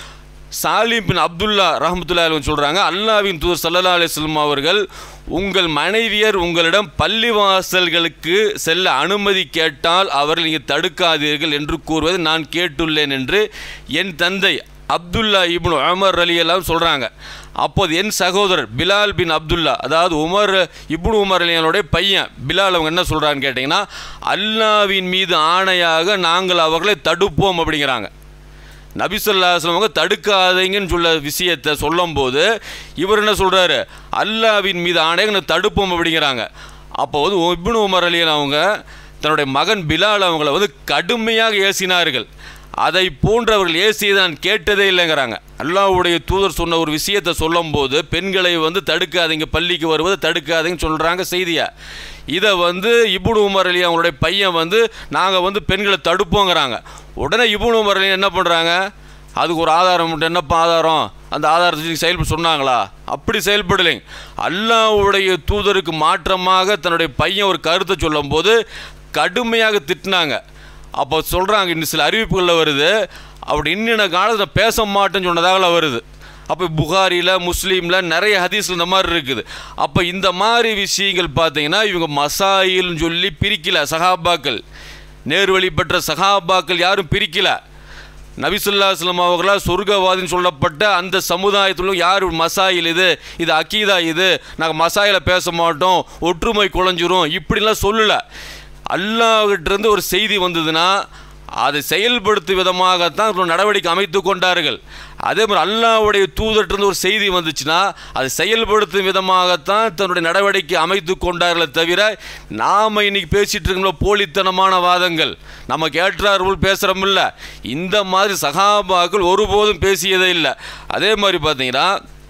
சாலிம் பின் அப்துல்லா ரஹமத்துல்லா சொல்கிறாங்க அல்லாவின் தூர் சல்லா அலிஸ்லாம் அவர்கள் உங்கள் மனைவியர் உங்களிடம் பள்ளிவாசல்களுக்கு செல்ல அனுமதி கேட்டால் அவர்கள் நீங்கள் தடுக்காதீர்கள் என்று கூறுவதை நான் கேட்டுள்ளேன் என்று என் தந்தை அப்துல்லா இப்னு உமர் அலி எல்லாம் சொல்கிறாங்க அப்போது என் சகோதரர் பிலால் பின் அப்துல்லா அதாவது உமர் இப்னு உமர் அலியனுடைய பையன் பிலால் அவங்க என்ன சொல்கிறான்னு கேட்டிங்கன்னா அல்லாவின் மீது ஆணையாக நாங்கள் அவர்களை தடுப்போம் அப்படிங்கிறாங்க நபிசல்லாஸ்லம் அவங்க தடுக்காதீங்கன்னு சொல்ல விஷயத்தை சொல்லும்போது இவர் என்ன சொல்கிறாரு அல்லாவின் மீது ஆணையாக நான் தடுப்போம் அப்படிங்கிறாங்க அப்போ வந்து இப்னு உமர் அலியன் அவங்க தன்னுடைய மகன் பிலால் அவங்கள வந்து கடுமையாக ஏசினார்கள் அதை போன்றவர்கள் ஏசியதை நான் கேட்டதே இல்லைங்கிறாங்க அல்லாஹ்வுடைய தூதர் சொன்ன ஒரு விஷயத்தை சொல்லும்போது பெண்களை வந்து தடுக்காதீங்க பள்ளிக்கு வருவதை தடுக்காதீங்கன்னு சொல்கிறாங்க செய்தியை இதை வந்து இப்னு உமர் அலி அவங்களுடைய பையன் வந்து நாங்கள் வந்து பெண்களை தடுப்போங்கிறாங்க உடனே இப்னு உமர் அலி என்ன பண்ணுறாங்க அதுக்கு ஒரு ஆதாரம் உண்டு. என்னப்பா ஆதாரம் அந்த ஆதாரத்தை செயல்பட சொன்னாங்களா அப்படி செயல்படலைங்க அல்லாஹ்வுடைய தூதருக்கு மாற்றமாக தன்னுடைய பையன் ஒரு கருத்தை சொல்லும்போது கடுமையாக திட்டினாங்க அப்போ சொல்கிறாங்க இன்னும் சில அறிவிப்புகளில் வருது அப்படி இன்னின காலத்தில் பேச மாட்டேன்னு சொன்னதாக வருது அப்போ புகாரியில் முஸ்லீமில் நிறைய ஹதீஸில் இந்த மாதிரி இருக்குது அப்போ இந்த மாதிரி விஷயங்கள் பார்த்தீங்கன்னா இவங்க மசாயில்னு சொல்லி பிரிக்கல சகாபாக்கள் நேர்வழி பெற்ற சகாபாக்கள் யாரும் பிரிக்கல நபிசுல்லா இஸ்லாம் அவர்களால் சொர்க்கவாதின்னு சொல்லப்பட்ட அந்த சமுதாயத்திலும் யார் மசாயில் இது இது அக்கீதா இது நாங்கள் மசாயில பேச மாட்டோம் ஒற்றுமை குலைஞ்சிரும் இப்படிலாம் சொல்லலை அல்லாஹ்கிட்டேருந்து ஒரு செய்தி வந்ததுன்னா அதை செயல்படுத்தும் விதமாகத்தான் ஒரு நடவடிக்கை அமைத்து கொண்டார்கள் அதே மாதிரி அல்லாஹ்வுடைய தூதர்கிட்டருந்து ஒரு செய்தி வந்துச்சுன்னா அதை செயல்படுத்தும் விதமாகத்தான் தன்னுடைய நடவடிக்கை அமைத்து கொண்டார்களே தவிர நாம் இன்னைக்கு பேசிகிட்டு இருக்கோம் போலித்தனமான வாதங்கள் நம்ம கேட்டார்கள் பேசுகிறோமில்ல இந்த மாதிரி சகாபாக்கள் ஒருபோதும் பேசியதே இல்லை அதே மாதிரி பார்த்தீங்கன்னா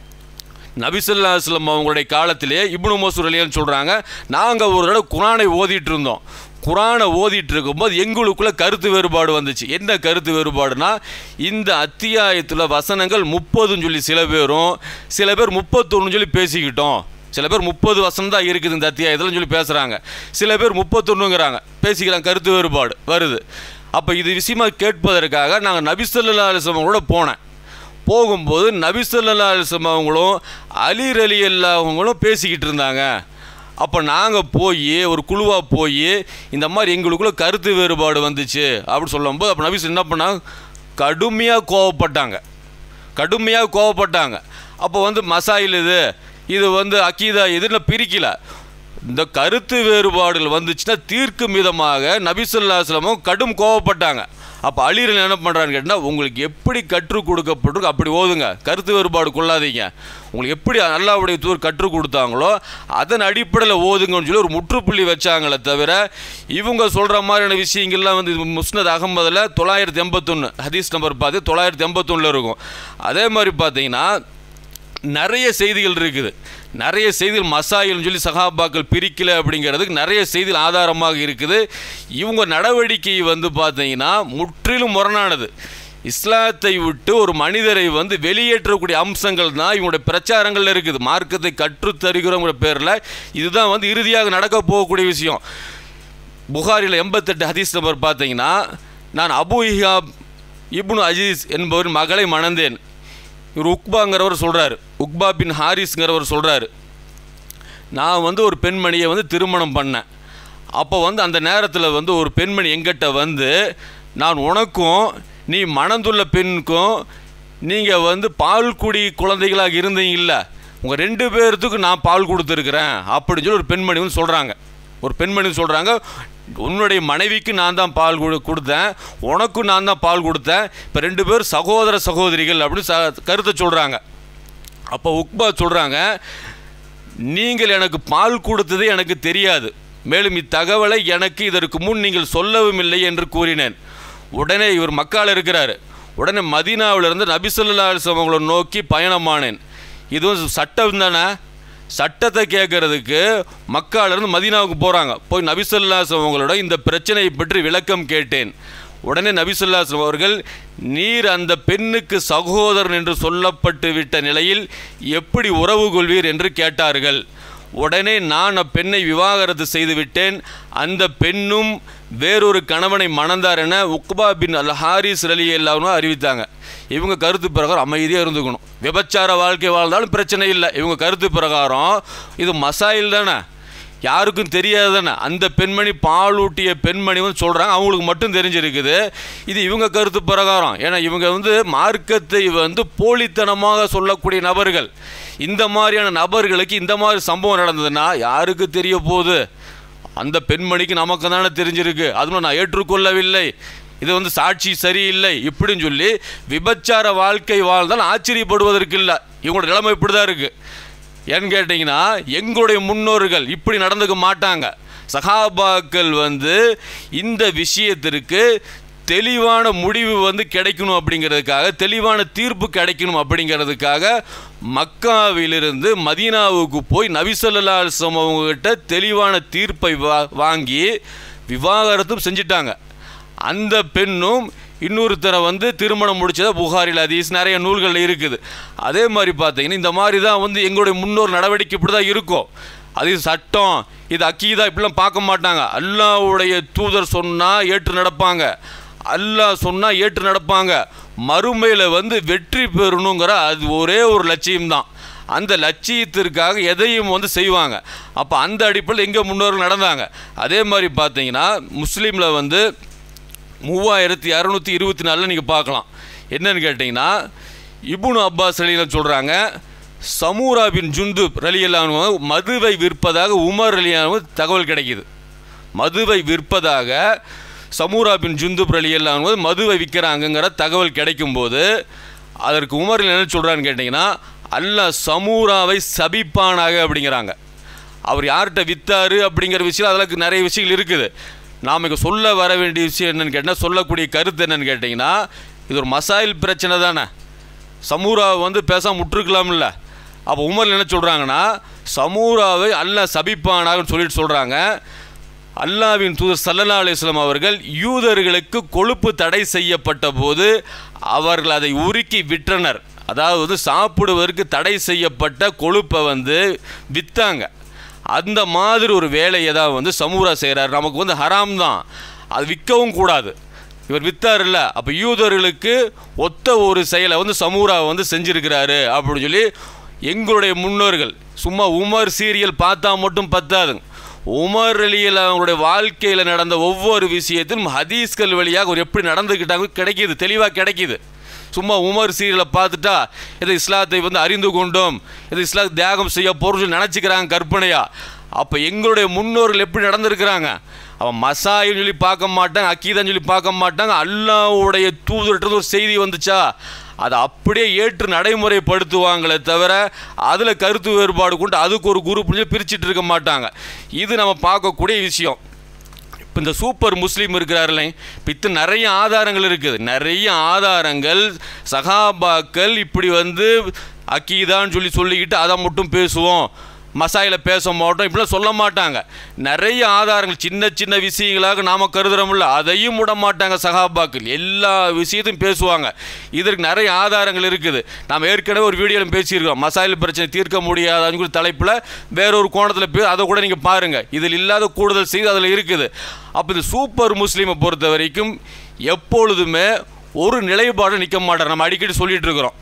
நபிசல்லா அஸ்லம் அவங்களுடைய காலத்திலே இப்னு மசூர் அலியான்னு சொல்கிறாங்க நாங்கள் ஒரு தடவை குரானை ஓதிட்டு இருந்தோம் குரானை ஓதிட்டு இருக்கும்போது எங்களுக்குள்ள கருத்து வேறுபாடு வந்துச்சு என்ன கருத்து வேறுபாடுனா இந்த அத்தியாயத்தில் வசனங்கள் முப்பதுன்னு சொல்லி சில பேரும் சில பேர் முப்பத்தொன்னு சொல்லி பேசிக்கிட்டோம் சில பேர் முப்பது வசனம் தான் இருக்குது இந்த அத்தியாயத்தில் சொல்லி பேசுகிறாங்க சில பேர் முப்பத்தொன்னுங்கிறாங்க பேசிக்கிறாங்க கருத்து வேறுபாடு வருது அப்போ இது விஷயமா கேட்பதற்காக நாங்கள் நபிசல்லா அலிஸ்லமங்களோட போனேன் போகும்போது நபிசல்லா அலிஸ்லம் அவங்களும் அலிர் அலி அவங்களும் பேசிக்கிட்டு இருந்தாங்க அப்போ நாங்கள் போய் ஒரு குழுவாக போய் இந்த மாதிரி எங்களுக்குள்ள கருத்து வேறுபாடு வந்துச்சு அப்படின்னு சொல்லும்போது அப்போ நபிஸ் என்ன பண்ணாங்க கடுமையாக கோவப்பட்டாங்க கடுமையாக கோவப்பட்டாங்க அப்போ வந்து மசாயில் இது இது வந்து அக்கீதா இதுன்னு பிரிக்கல இந்த கருத்து வேறுபாடுகள் வந்துச்சுன்னா தீர்க்கும் விதமாக நபிசுல்லாஸ்லமும் கடும் கோவப்பட்டாங்க அப்போ அலிரல் என்ன பண்ணுறான்னு கேட்டால் உங்களுக்கு எப்படி கற்றுக் கொடுக்கப்பட்டிருக்கு அப்படி ஓதுங்க கருத்து வேறுபாடு கொள்ளாதீங்க உங்களுக்கு எப்படி அல்லாவுடைய தூர் கற்றுக் கொடுத்தாங்களோ அதன் அடிப்படையில் ஓதுங்கன்னு சொல்லி ஒரு முற்றுப்புள்ளி வச்சாங்களே தவிர இவங்க சொல்கிற மாதிரியான விஷயங்கள்லாம் வந்து இது முஸ்னத் அகமதில் தொள்ளாயிரத்தி எண்பத்தொன்று ஹதீஸ் நம்பர் பார்த்து தொள்ளாயிரத்தி எண்பத்தொன்னில் இருக்கும் அதே மாதிரி பார்த்தீங்கன்னா நிறைய செய்திகள் இருக்குது நிறைய செய்திகள் மசாயில்னு சொல்லி சகாபாக்கள் பிரிக்கல அப்படிங்கிறதுக்கு நிறைய செய்திகள் ஆதாரமாக இருக்குது இவங்க நடவடிக்கை வந்து பார்த்தீங்கன்னா முற்றிலும் முரணானது இஸ்லாத்தை விட்டு ஒரு மனிதரை வந்து வெளியேற்றக்கூடிய அம்சங்கள் தான் இவங்களுடைய பிரச்சாரங்கள் இருக்குது மார்க்கத்தை கற்றுத்தருகிறோங்கிற பேரில் இதுதான் வந்து இறுதியாக நடக்க போகக்கூடிய விஷயம் புகாரில் எண்பத்தெட்டு ஹதீஸ் நம்பர் பார்த்தீங்கன்னா நான் அபு இஹாப் இப்னு அஜீஸ் என்பவரின் மகளை மணந்தேன் இவர் உக்பாங்கிறவர் சொல்கிறார் உக்பா பின் ஹாரிஸ்ங்கிறவர் சொல்கிறாரு நான் வந்து ஒரு பெண்மணியை வந்து திருமணம் பண்ணேன் அப்போ வந்து அந்த நேரத்தில் வந்து ஒரு பெண்மணி எங்கிட்ட வந்து நான் உனக்கும் நீ மணந்துள்ள பெண்ணுக்கும் நீங்கள் வந்து பால் குடி குழந்தைகளாக இருந்தீங்கல்ல உங்கள் ரெண்டு பேர்த்துக்கும் நான் பால் கொடுத்துருக்குறேன் அப்படின்னு சொல்லி ஒரு பெண்மணி வந்து சொல்கிறாங்க ஒரு பெண்மணி சொல்கிறாங்க உன்னுடைய மனைவிக்கு நான் தான் பால் கொடு கொடுத்தேன் உனக்கும் நான் தான் பால் கொடுத்தேன் இப்போ ரெண்டு பேர் சகோதர சகோதரிகள் அப்படின்னு ச கருத்தை சொல்கிறாங்க அப்போ உக்பா சொல்கிறாங்க நீங்கள் எனக்கு பால் கொடுத்தது எனக்கு தெரியாது மேலும் இத்தகவலை எனக்கு இதற்கு முன் நீங்கள் சொல்லவும் இல்லை என்று கூறினேன் உடனே இவர் மக்கால் இருக்கிறார் உடனே மதீனாவிலிருந்து நபிசல்லா அவங்களை நோக்கி பயணமானேன் இதுவும் சட்டம் தானே சட்டத்தை கேட்கறதுக்கு மக்காலிருந்து மதீனாவுக்கு போகிறாங்க போய் நபிசல்லாஸ் அவங்களோட இந்த பிரச்சனையை பற்றி விளக்கம் கேட்டேன் உடனே நபிசுல்லாஸ் அவர்கள் நீர் அந்த பெண்ணுக்கு சகோதரன் என்று சொல்லப்பட்டு விட்ட நிலையில் எப்படி உறவு கொள்வீர் என்று கேட்டார்கள் உடனே நான் அப்பெண்ணை விவாகரத்து செய்துவிட்டேன் அந்த பெண்ணும் வேறொரு கணவனை மணந்தார் என உக்பா பின் அல் ஹாரிஸ் அலி எல்லாரும் அறிவித்தாங்க இவங்க கருத்து பிரகாரம் அமைதியாக இருந்துக்கணும் விபச்சார வாழ்க்கை வாழ்ந்தாலும் பிரச்சனை இல்லை இவங்க கருத்து பிரகாரம் இது மசாயில் தானே யாருக்கும் தெரியாது தானே அந்த பெண்மணி பாலூட்டிய பெண்மணி வந்து சொல்கிறாங்க அவங்களுக்கு மட்டும் தெரிஞ்சிருக்குது இது இவங்க கருத்து பிரகாரம் ஏன்னா இவங்க வந்து மார்க்கத்தை வந்து போலித்தனமாக சொல்லக்கூடிய நபர்கள் இந்த மாதிரியான நபர்களுக்கு இந்த மாதிரி சம்பவம் நடந்ததுன்னா யாருக்கு தெரிய போகுது அந்த பெண்மணிக்கு நமக்கு தானே தெரிஞ்சிருக்கு அதுவும் நான் ஏற்றுக்கொள்ளவில்லை இது வந்து சாட்சி சரியில்லை இப்படின்னு சொல்லி விபச்சார வாழ்க்கை வாழ்ந்தால் ஆச்சரியப்படுவதற்கு இல்லை இவங்களோட நிலைமை இப்படி தான் இருக்குது ஏன்னு கேட்டிங்கன்னா எங்களுடைய முன்னோர்கள் இப்படி நடந்துக்க மாட்டாங்க சகாபாக்கள் வந்து இந்த விஷயத்திற்கு தெளிவான முடிவு வந்து கிடைக்கணும் அப்படிங்கிறதுக்காக தெளிவான தீர்ப்பு கிடைக்கணும் அப்படிங்கிறதுக்காக மக்காவிலிருந்து மதீனாவுக்கு போய் நபிசல்லா அவங்ககிட்ட தெளிவான தீர்ப்பை வா வாங்கி விவாகரத்தும் செஞ்சிட்டாங்க அந்த பெண்ணும் இன்னொருத்தரை வந்து திருமணம் முடிச்சதா புகாரில் அதீஸ் நிறைய நூல்கள் இருக்குது அதே மாதிரி பார்த்தீங்கன்னா இந்த மாதிரி தான் வந்து எங்களுடைய முன்னோர் நடவடிக்கை இப்படி தான் இருக்கும் அது சட்டம் இது அக்கீதா இப்படிலாம் பார்க்க மாட்டாங்க அல்லாவுடைய தூதர் சொன்னால் ஏற்று நடப்பாங்க அல்லாஹ் சொன்னால் ஏற்று நடப்பாங்க மறுமையில் வந்து வெற்றி பெறணுங்கிற அது ஒரே ஒரு லட்சியம்தான் அந்த லட்சியத்திற்காக எதையும் வந்து செய்வாங்க அப்போ அந்த அடிப்படையில் எங்கே முன்னோர்கள் நடந்தாங்க அதே மாதிரி பார்த்தீங்கன்னா முஸ்லீமில் வந்து மூவாயிரத்தி இரநூத்தி இருபத்தி நாலில் நீங்கள் பார்க்கலாம் என்னன்னு கேட்டிங்கன்னா இபுனு அப்பாஸ் அலியில் சொல்கிறாங்க சமூரா பின் ஜுந்து ரலியல்லானு மதுவை விற்பதாக உமர் அலியான தகவல் கிடைக்கிது மதுவை விற்பதாக சமூரா பின் ஜுந்து ரலியல்லானு மதுவை விற்கிறாங்கங்கிற தகவல் கிடைக்கும்போது அதற்கு உமர் என்ன சொல்கிறான்னு கேட்டிங்கன்னா அல்லாஹ் சமூராவை சபிப்பானாக அப்படிங்கிறாங்க அவர் யார்கிட்ட வித்தாரு அப்படிங்கிற விஷயம் அதில் நிறைய விஷயங்கள் இருக்குது நாம் இங்கே சொல்ல வர வேண்டிய விஷயம் என்னன்னு கேட்டால் சொல்லக்கூடிய கருத்து என்னன்னு கேட்டிங்கன்னா இது ஒரு மசாயில் பிரச்சனை தானே சமூராவை வந்து பேசாம முட்டிருக்கலாம்ல அப்போ உமர் என்ன சொல்கிறாங்கன்னா சமூராவை அல்ல சபிப்பானாகன்னு சொல்லிட்டு சொல்கிறாங்க அல்லாவின் தூதர் சல்லல்லா அலிஸ்லாம் அவர்கள் யூதர்களுக்கு கொழுப்பு தடை செய்யப்பட்ட போது அவர்கள் அதை உருக்கி விற்றனர் அதாவது சாப்பிடுவதற்கு தடை செய்யப்பட்ட கொழுப்பை வந்து விற்றாங்க அந்த மாதிரி ஒரு வேலையை தான் வந்து சமூரா செய்கிறார் நமக்கு வந்து ஹராம் தான் அது விற்கவும் கூடாது இவர் வித்தார்ல அப்போ யூதர்களுக்கு ஒத்த ஒரு செயலை வந்து சமூரா வந்து செஞ்சிருக்கிறாரு அப்படின்னு சொல்லி எங்களுடைய முன்னோர்கள் சும்மா உமர் சீரியல் பார்த்தா மட்டும் பத்தாதுங்க உமர் அலியில் அவங்களுடைய வாழ்க்கையில் நடந்த ஒவ்வொரு விஷயத்திலும் ஹதீஸ்கள் வழியாக ஒரு எப்படி நடந்துக்கிட்டாங்க கிடைக்கிது தெளிவாக கிடைக்கிது சும்மா உமர் சீரியலை பார்த்துட்டா இது இஸ்லாத்தை வந்து அறிந்து கொண்டோம் இது இஸ்லாத் தியாகம் செய்ய போகிறோம் சொல்லி நினச்சிக்கிறாங்க கற்பனையா அப்போ எங்களுடைய முன்னோர்கள் எப்படி நடந்திருக்கிறாங்க அவன் மசாயின்னு சொல்லி பார்க்க மாட்டாங்க அக்கீதான்னு சொல்லி பார்க்க மாட்டாங்க அல்லாவுடைய தூதர்கிட்ட ஒரு செய்தி வந்துச்சா அதை அப்படியே ஏற்று நடைமுறைப்படுத்துவாங்களே தவிர அதில் கருத்து வேறுபாடு கொண்டு அதுக்கு ஒரு குரூப் பிரிச்சுட்டு இருக்க மாட்டாங்க இது நம்ம பார்க்கக்கூடிய விஷயம் இப்போ இந்த சூப்பர் முஸ்லீம் இருக்கிறார்களே இப்போ இத்தனை நிறைய ஆதாரங்கள் இருக்குது நிறைய ஆதாரங்கள் சகாபாக்கள் இப்படி வந்து அக்கீதான்னு சொல்லி சொல்லிக்கிட்டு அதை மட்டும் பேசுவோம் மசாயில பேச மாட்டோம் இப்படிலாம் சொல்ல மாட்டாங்க நிறைய ஆதாரங்கள் சின்ன சின்ன விஷயங்களாக நாம் கருதுறோம்ல அதையும் விட மாட்டாங்க சகாபாக்கள் எல்லா விஷயத்தையும் பேசுவாங்க இதற்கு நிறைய ஆதாரங்கள் இருக்குது நாம் ஏற்கனவே ஒரு வீடியோவில் பேசியிருக்கோம் மசாயில் பிரச்சனை தீர்க்க முடியாதான்னு சொல்லி தலைப்பில் வேறொரு கோணத்தில் பே அதை கூட நீங்கள் பாருங்கள் இதில் இல்லாத கூடுதல் செய்தி அதில் இருக்குது அப்போ இந்த சூப்பர் முஸ்லீமை பொறுத்த வரைக்கும் எப்பொழுதுமே ஒரு நிலைப்பாடு நிற்க மாட்டார் நம்ம அடிக்கடி சொல்லிட்டு இருக்கிறோம்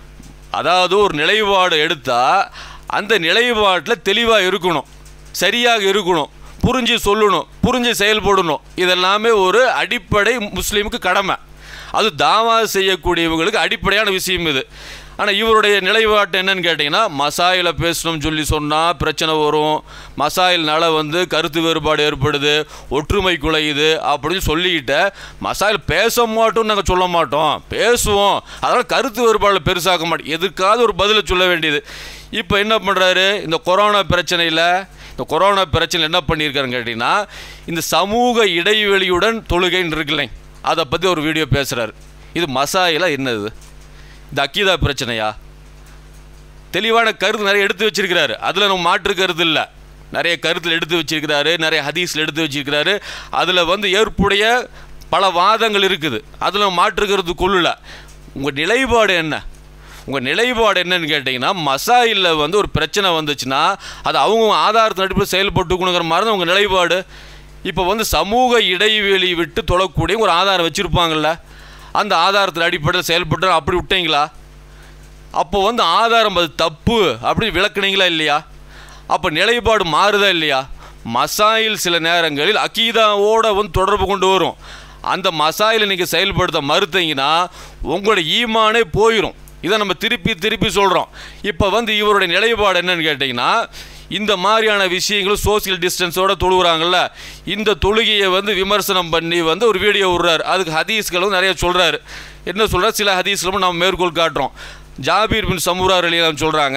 அதாவது ஒரு நிலைப்பாடு எடுத்தால் அந்த நிலைப்பாட்டில் தெளிவாக இருக்கணும் சரியாக இருக்கணும் புரிஞ்சு சொல்லணும் புரிஞ்சு செயல்படணும் இதெல்லாமே ஒரு அடிப்படை முஸ்லீமுக்கு கடமை அது தாவா செய்யக்கூடியவங்களுக்கு அடிப்படையான விஷயம் இது ஆனால் இவருடைய நிலைப்பாட்டு என்னன்னு கேட்டிங்கன்னா மசாயில பேசணும்னு சொல்லி சொன்னால் பிரச்சனை வரும் மசாயில்னால வந்து கருத்து வேறுபாடு ஏற்படுது ஒற்றுமை குலையுது அப்படின்னு சொல்லிக்கிட்ட மசாயில் பேச மாட்டோம்னு நாங்கள் சொல்ல மாட்டோம் பேசுவோம் அதனால் கருத்து வேறுபாடு பெருசாக்க மாட்டோம் எதுக்காவது ஒரு பதிலை சொல்ல வேண்டியது இப்போ என்ன பண்ணுறாரு இந்த கொரோனா பிரச்சனையில் இந்த கொரோனா பிரச்சனை என்ன பண்ணியிருக்காருன்னு கேட்டிங்கன்னா இந்த சமூக இடைவெளியுடன் தொழுகைன்னு இருக்குல்லை அதை பற்றி ஒரு வீடியோ பேசுகிறாரு இது மசாயிலா என்னது இந்த அக்கீதா பிரச்சனையா தெளிவான கருத்து நிறைய எடுத்து வச்சிருக்கிறாரு அதில் நம்ம மாற்று கருத்து இல்லை நிறைய கருத்தில் எடுத்து வச்சிருக்கிறாரு நிறைய ஹதீஸில் எடுத்து வச்சிருக்கிறாரு அதில் வந்து ஏற்புடைய பல வாதங்கள் இருக்குது அதில் நம்ம மாற்று கருத்து கொள்ளல உங்கள் நிலைப்பாடு என்ன உங்கள் நிலைப்பாடு என்னன்னு கேட்டிங்கன்னா மசாயில் வந்து ஒரு பிரச்சனை வந்துச்சுன்னா அது அவங்க ஆதாரத்தின் அடிப்படையில் செயல்பட்டுக்கணுங்கிற மாதிரி தான் உங்கள் நிலைப்பாடு இப்போ வந்து சமூக இடைவெளி விட்டு தொழக்கூடிய ஒரு ஆதாரம் வச்சுருப்பாங்கள்ல அந்த ஆதாரத்தின் அடிப்படையில் செயல்பட்டு அப்படி விட்டீங்களா அப்போ வந்து ஆதாரம் அது தப்பு அப்படின்னு விளக்குனீங்களா இல்லையா அப்போ நிலைப்பாடு மாறுதா இல்லையா மசாயில் சில நேரங்களில் அக்கீதாவோட வந்து தொடர்பு கொண்டு வரும் அந்த மசாயிலை நீங்கள் செயல்படுத்த மறுத்தீங்கன்னா உங்களோட ஈமானே போயிடும் இதை நம்ம திருப்பி திருப்பி சொல்கிறோம் இப்போ வந்து இவருடைய நிலைப்பாடு என்னன்னு கேட்டிங்கன்னா இந்த மாதிரியான விஷயங்களும் சோசியல் டிஸ்டன்ஸோட தொழுகிறாங்கல்ல இந்த தொழுகையை வந்து விமர்சனம் பண்ணி வந்து ஒரு வீடியோ விடுறாரு அதுக்கு ஹதீஸ்களும் நிறைய சொல்கிறாரு என்ன சொல்கிறார் சில ஹதீஸ்களும் நம்ம மேற்கோள் காட்டுறோம் ஜாபீர் பின் சமூரார் அலிலாம் சொல்கிறாங்க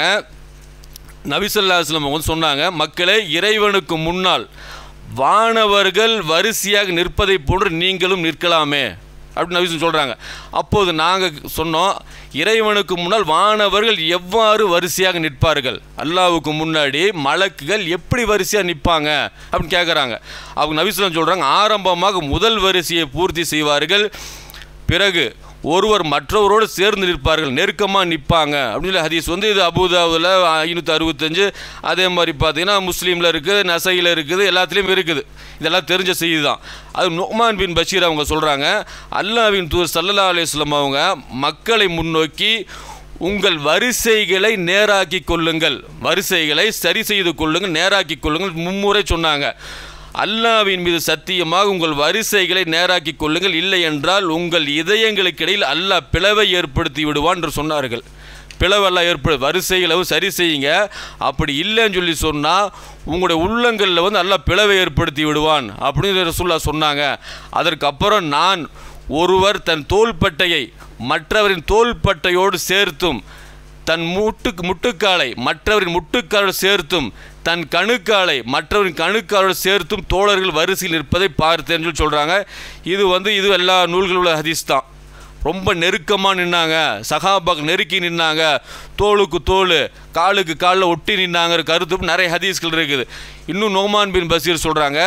நபிசல்லாஸ்லம் வந்து சொன்னாங்க மக்களே இறைவனுக்கு முன்னால் வானவர்கள் வரிசையாக நிற்பதை போன்று நீங்களும் நிற்கலாமே அப்படின்னு நபிசன் சொல்கிறாங்க அப்போது நாங்கள் சொன்னோம் இறைவனுக்கு முன்னால் வானவர்கள் எவ்வாறு வரிசையாக நிற்பார்கள் அல்லாவுக்கு முன்னாடி மலக்குகள் எப்படி வரிசையாக நிற்பாங்க அப்படின்னு கேட்குறாங்க அவங்க நபிசுலம் சொல்கிறாங்க ஆரம்பமாக முதல் வரிசையை பூர்த்தி செய்வார்கள் பிறகு ஒருவர் மற்றவரோடு சேர்ந்து நிற்பார்கள் நெருக்கமாக நிற்பாங்க அப்படின்னு சொல்லி ஹதீஸ் வந்து இது அபுதாவில் ஐநூற்றி அறுபத்தஞ்சு அதே மாதிரி பார்த்தீங்கன்னா முஸ்லீமில் இருக்குது நசையில் இருக்குது எல்லாத்துலேயும் இருக்குது இதெல்லாம் தெரிஞ்ச செய்தி தான் அது நுக்மான் பின் பஷீர் அவங்க சொல்கிறாங்க அல்லாவின் தூர் சல்லல்லா அலிஸ்லாம் அவங்க மக்களை முன்னோக்கி உங்கள் வரிசைகளை நேராக்கி கொள்ளுங்கள் வரிசைகளை சரி செய்து கொள்ளுங்கள் நேராக்கி கொள்ளுங்கள் மும்முறை சொன்னாங்க அல்லாவின் மீது சத்தியமாக உங்கள் வரிசைகளை நேராக்கி கொள்ளுங்கள் இல்லை என்றால் உங்கள் இதயங்களுக்கு இடையில் அல்லாஹ் பிளவை ஏற்படுத்தி விடுவான் என்று சொன்னார்கள் பிளவெல்லாம் ஏற்படு வரிசைகளை சரி செய்யுங்க அப்படி இல்லைன்னு சொல்லி சொன்னால் உங்களுடைய உள்ளங்களில் வந்து நல்லா பிளவை ஏற்படுத்தி விடுவான் அப்படின்னு ரசூல்லா சொன்னாங்க அதற்கப்புறம் நான் ஒருவர் தன் தோள்பட்டையை மற்றவரின் தோள்பட்டையோடு சேர்த்தும் தன் முட்டுக்கு முட்டுக்காலை மற்றவரின் முட்டுக்காலோடு சேர்த்தும் தன் கணுக்காலை மற்றவரின் கணுக்காலோடு சேர்த்தும் தோழர்கள் வரிசையில் நிற்பதை பார்த்தேன்னு சொல்லி சொல்கிறாங்க இது வந்து இது எல்லா நூல்களில் உள்ள ஹதீஸ் தான் ரொம்ப நெருக்கமாக நின்னாங்க சகாபாக் நெருக்கி நின்னாங்க தோளுக்கு தோல் காலுக்கு காலில் ஒட்டி நின்னாங்கிற கருத்து நிறைய ஹதீஸ்கள் இருக்குது இன்னும் நோமான் பின் பசீர் சொல்கிறாங்க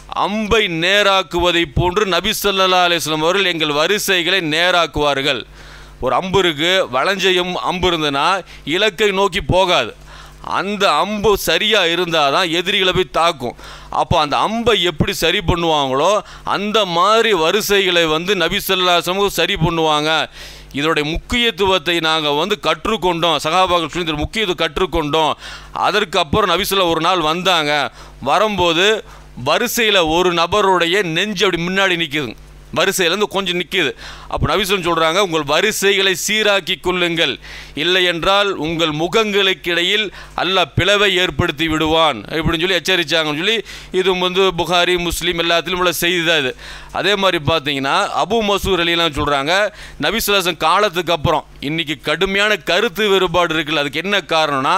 அம்பை நேராக்குவதை போன்று நபி ஸல்லல்லாஹு அலைஹி வஸல்லம் அவர்கள் எங்கள் வரிசைகளை நேராக்குவார்கள் ஒரு அம்பு இருக்கு வளைஞ்சையும் அம்பு இருந்ததுன்னா இலக்கை நோக்கி போகாது அந்த அம்பு சரியாக இருந்தால் தான் எதிரிகளை போய் தாக்கும் அப்போ அந்த அம்பை எப்படி சரி பண்ணுவாங்களோ அந்த மாதிரி வரிசைகளை வந்து நபி ஸல்லல்லாஹு அலைஹி வஸல்லம் சரி பண்ணுவாங்க இதோடைய முக்கியத்துவத்தை நாங்கள் வந்து கற்றுக்கொண்டோம் சகாபாக்கள் சொல்லி இந்த முக்கியத்துவம் கற்றுக்கொண்டோம் அதற்கு அப்புறம் நபிசுல்லா ஒரு நாள் வந்தாங்க வரும்போது வரிசையில் ஒரு நபருடைய நெஞ்சு அப்படி முன்னாடி நிற்குது வரிசையிலேருந்து கொஞ்சம் நிற்கிது அப்போ நபிசுலம் சொல்கிறாங்க உங்கள் வரிசைகளை சீராக்கி கொள்ளுங்கள் இல்லை என்றால் உங்கள் முகங்களுக்கிடையில் அல்லாஹ் பிளவை ஏற்படுத்தி விடுவான் இப்படின்னு சொல்லி எச்சரித்தாங்கன்னு சொல்லி இது வந்து புகாரி முஸ்லீம் எல்லாத்திலும் உள்ள செய்தி தான் இது அதே மாதிரி பார்த்தீங்கன்னா அபு மசூர் அலிலாம் சொல்கிறாங்க நபிசுலாசன் காலத்துக்கு அப்புறம் இன்னைக்கு கடுமையான கருத்து வேறுபாடு இருக்குல்ல அதுக்கு என்ன காரணம்னா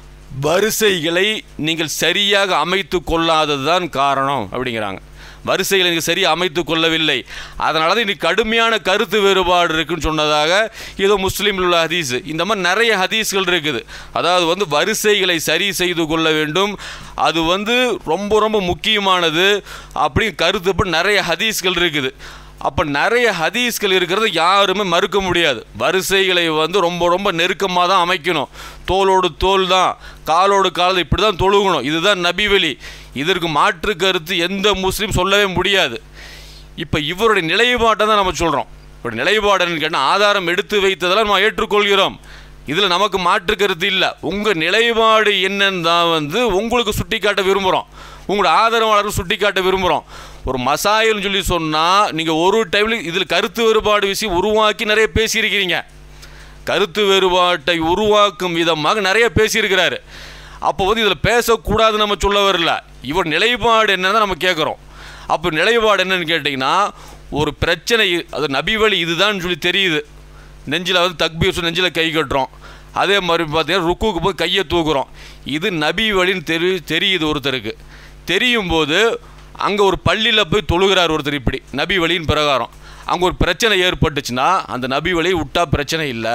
வரிசைகளை நீங்கள் சரியாக அமைத்து கொள்ளாதது தான் காரணம் அப்படிங்கிறாங்க வரிசைகளை நீங்கள் சரியாக அமைத்து கொள்ளவில்லை அதனால தான் இன்னைக்கு கடுமையான கருத்து வேறுபாடு இருக்குன்னு சொன்னதாக ஏதோ முஸ்லீமில் உள்ள ஹதீஸ் இந்த மாதிரி நிறைய ஹதீஸ்கள் இருக்குது அதாவது வந்து வரிசைகளை சரி செய்து கொள்ள வேண்டும் அது வந்து ரொம்ப ரொம்ப முக்கியமானது அப்படி கருத்துப்படி நிறைய ஹதீஸ்கள் இருக்குது அப்போ நிறைய ஹதீஸ்கள் இருக்கிறது யாருமே மறுக்க முடியாது வரிசைகளை வந்து ரொம்ப ரொம்ப நெருக்கமாக தான் அமைக்கணும் தோளோடு தோல் தான் காலோடு கால் இப்படி தான் தொழுகணும் இதுதான் நபிவெளி இதற்கு மாற்று கருத்து எந்த முஸ்லீம் சொல்லவே முடியாது இப்போ இவருடைய நிலைப்பாட்டை தான் நம்ம சொல்கிறோம் இப்போ நிலைப்பாடுன்னு கேட்டால் ஆதாரம் எடுத்து வைத்ததெல்லாம் நம்ம ஏற்றுக்கொள்கிறோம் இதில் நமக்கு மாற்று கருத்து இல்லை உங்கள் நிலைப்பாடு என்னன்னு தான் வந்து உங்களுக்கு சுட்டி காட்ட விரும்புகிறோம் உங்களோட ஆதரவாளர்கள் சுட்டி காட்ட விரும்புகிறோம் ஒரு மசாயில்னு சொல்லி சொன்னால் நீங்கள் ஒரு டைமில் இதில் கருத்து வேறுபாடு விஷயம் உருவாக்கி நிறைய பேசியிருக்கிறீங்க கருத்து வேறுபாட்டை உருவாக்கும் விதமாக நிறைய பேசியிருக்கிறாரு அப்போ வந்து இதில் பேசக்கூடாதுன்னு நம்ம சொல்ல வரல இவர் நிலைப்பாடு என்னன்னு நம்ம கேட்குறோம் அப்போ நிலைப்பாடு என்னன்னு கேட்டிங்கன்னா ஒரு பிரச்சனை அது நபி வழி இதுதான் சொல்லி தெரியுது நெஞ்சில் வந்து தக்பீர் சொல்லி நெஞ்சில் கை கட்டுறோம் அதே மாதிரி பார்த்தீங்கன்னா ருக்குக்கு போய் கையை தூக்குறோம் இது நபி வழின்னு தெரி தெரியுது ஒருத்தருக்கு தெரியும் போது அங்கே ஒரு பள்ளியில் போய் தொழுகிறார் ஒருத்தர் இப்படி நபி வழியின் பிரகாரம் அங்கே ஒரு பிரச்சனை ஏற்பட்டுச்சுன்னா அந்த நபி வழியை விட்டா பிரச்சனை இல்லை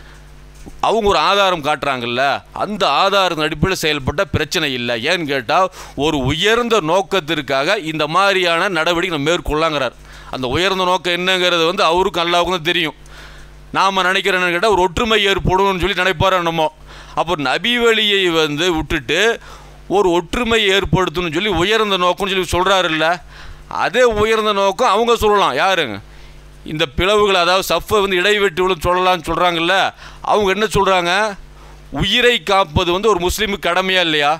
அவங்க ஒரு ஆதாரம் காட்டுறாங்கல்ல அந்த ஆதாரம் அடிப்படையில் செயல்பட்ட பிரச்சனை இல்லை ஏன்னு கேட்டால் ஒரு உயர்ந்த நோக்கத்திற்காக இந்த மாதிரியான நடவடிக்கை நம்ம மேற்கொள்ளாங்கிறார் அந்த உயர்ந்த நோக்கம் என்னங்கிறது வந்து அவருக்கும் அல்லாவுக்கும் தான் தெரியும் நாம் நினைக்கிறேன்னு கேட்டால் ஒரு ஒற்றுமை ஏற்படும்னு சொல்லி நினைப்பாரோ என்னமோ அப்போ நபி வழியை வந்து விட்டுட்டு ஒரு ஒற்றுமை ஏற்படுத்தணும்னு சொல்லி உயர்ந்த நோக்கம்னு சொல்லி சொல்கிறாருல்ல அதே உயர்ந்த நோக்கம் அவங்க சொல்லலாம் யாருங்க இந்த பிளவுகள் அதாவது சஃப்பை வந்து இடைவெட்டி சொல்லலாம்னு சொல்கிறாங்கல்ல அவங்க என்ன சொல்கிறாங்க உயிரை காப்பது வந்து ஒரு முஸ்லீமுக்கு கடமையா இல்லையா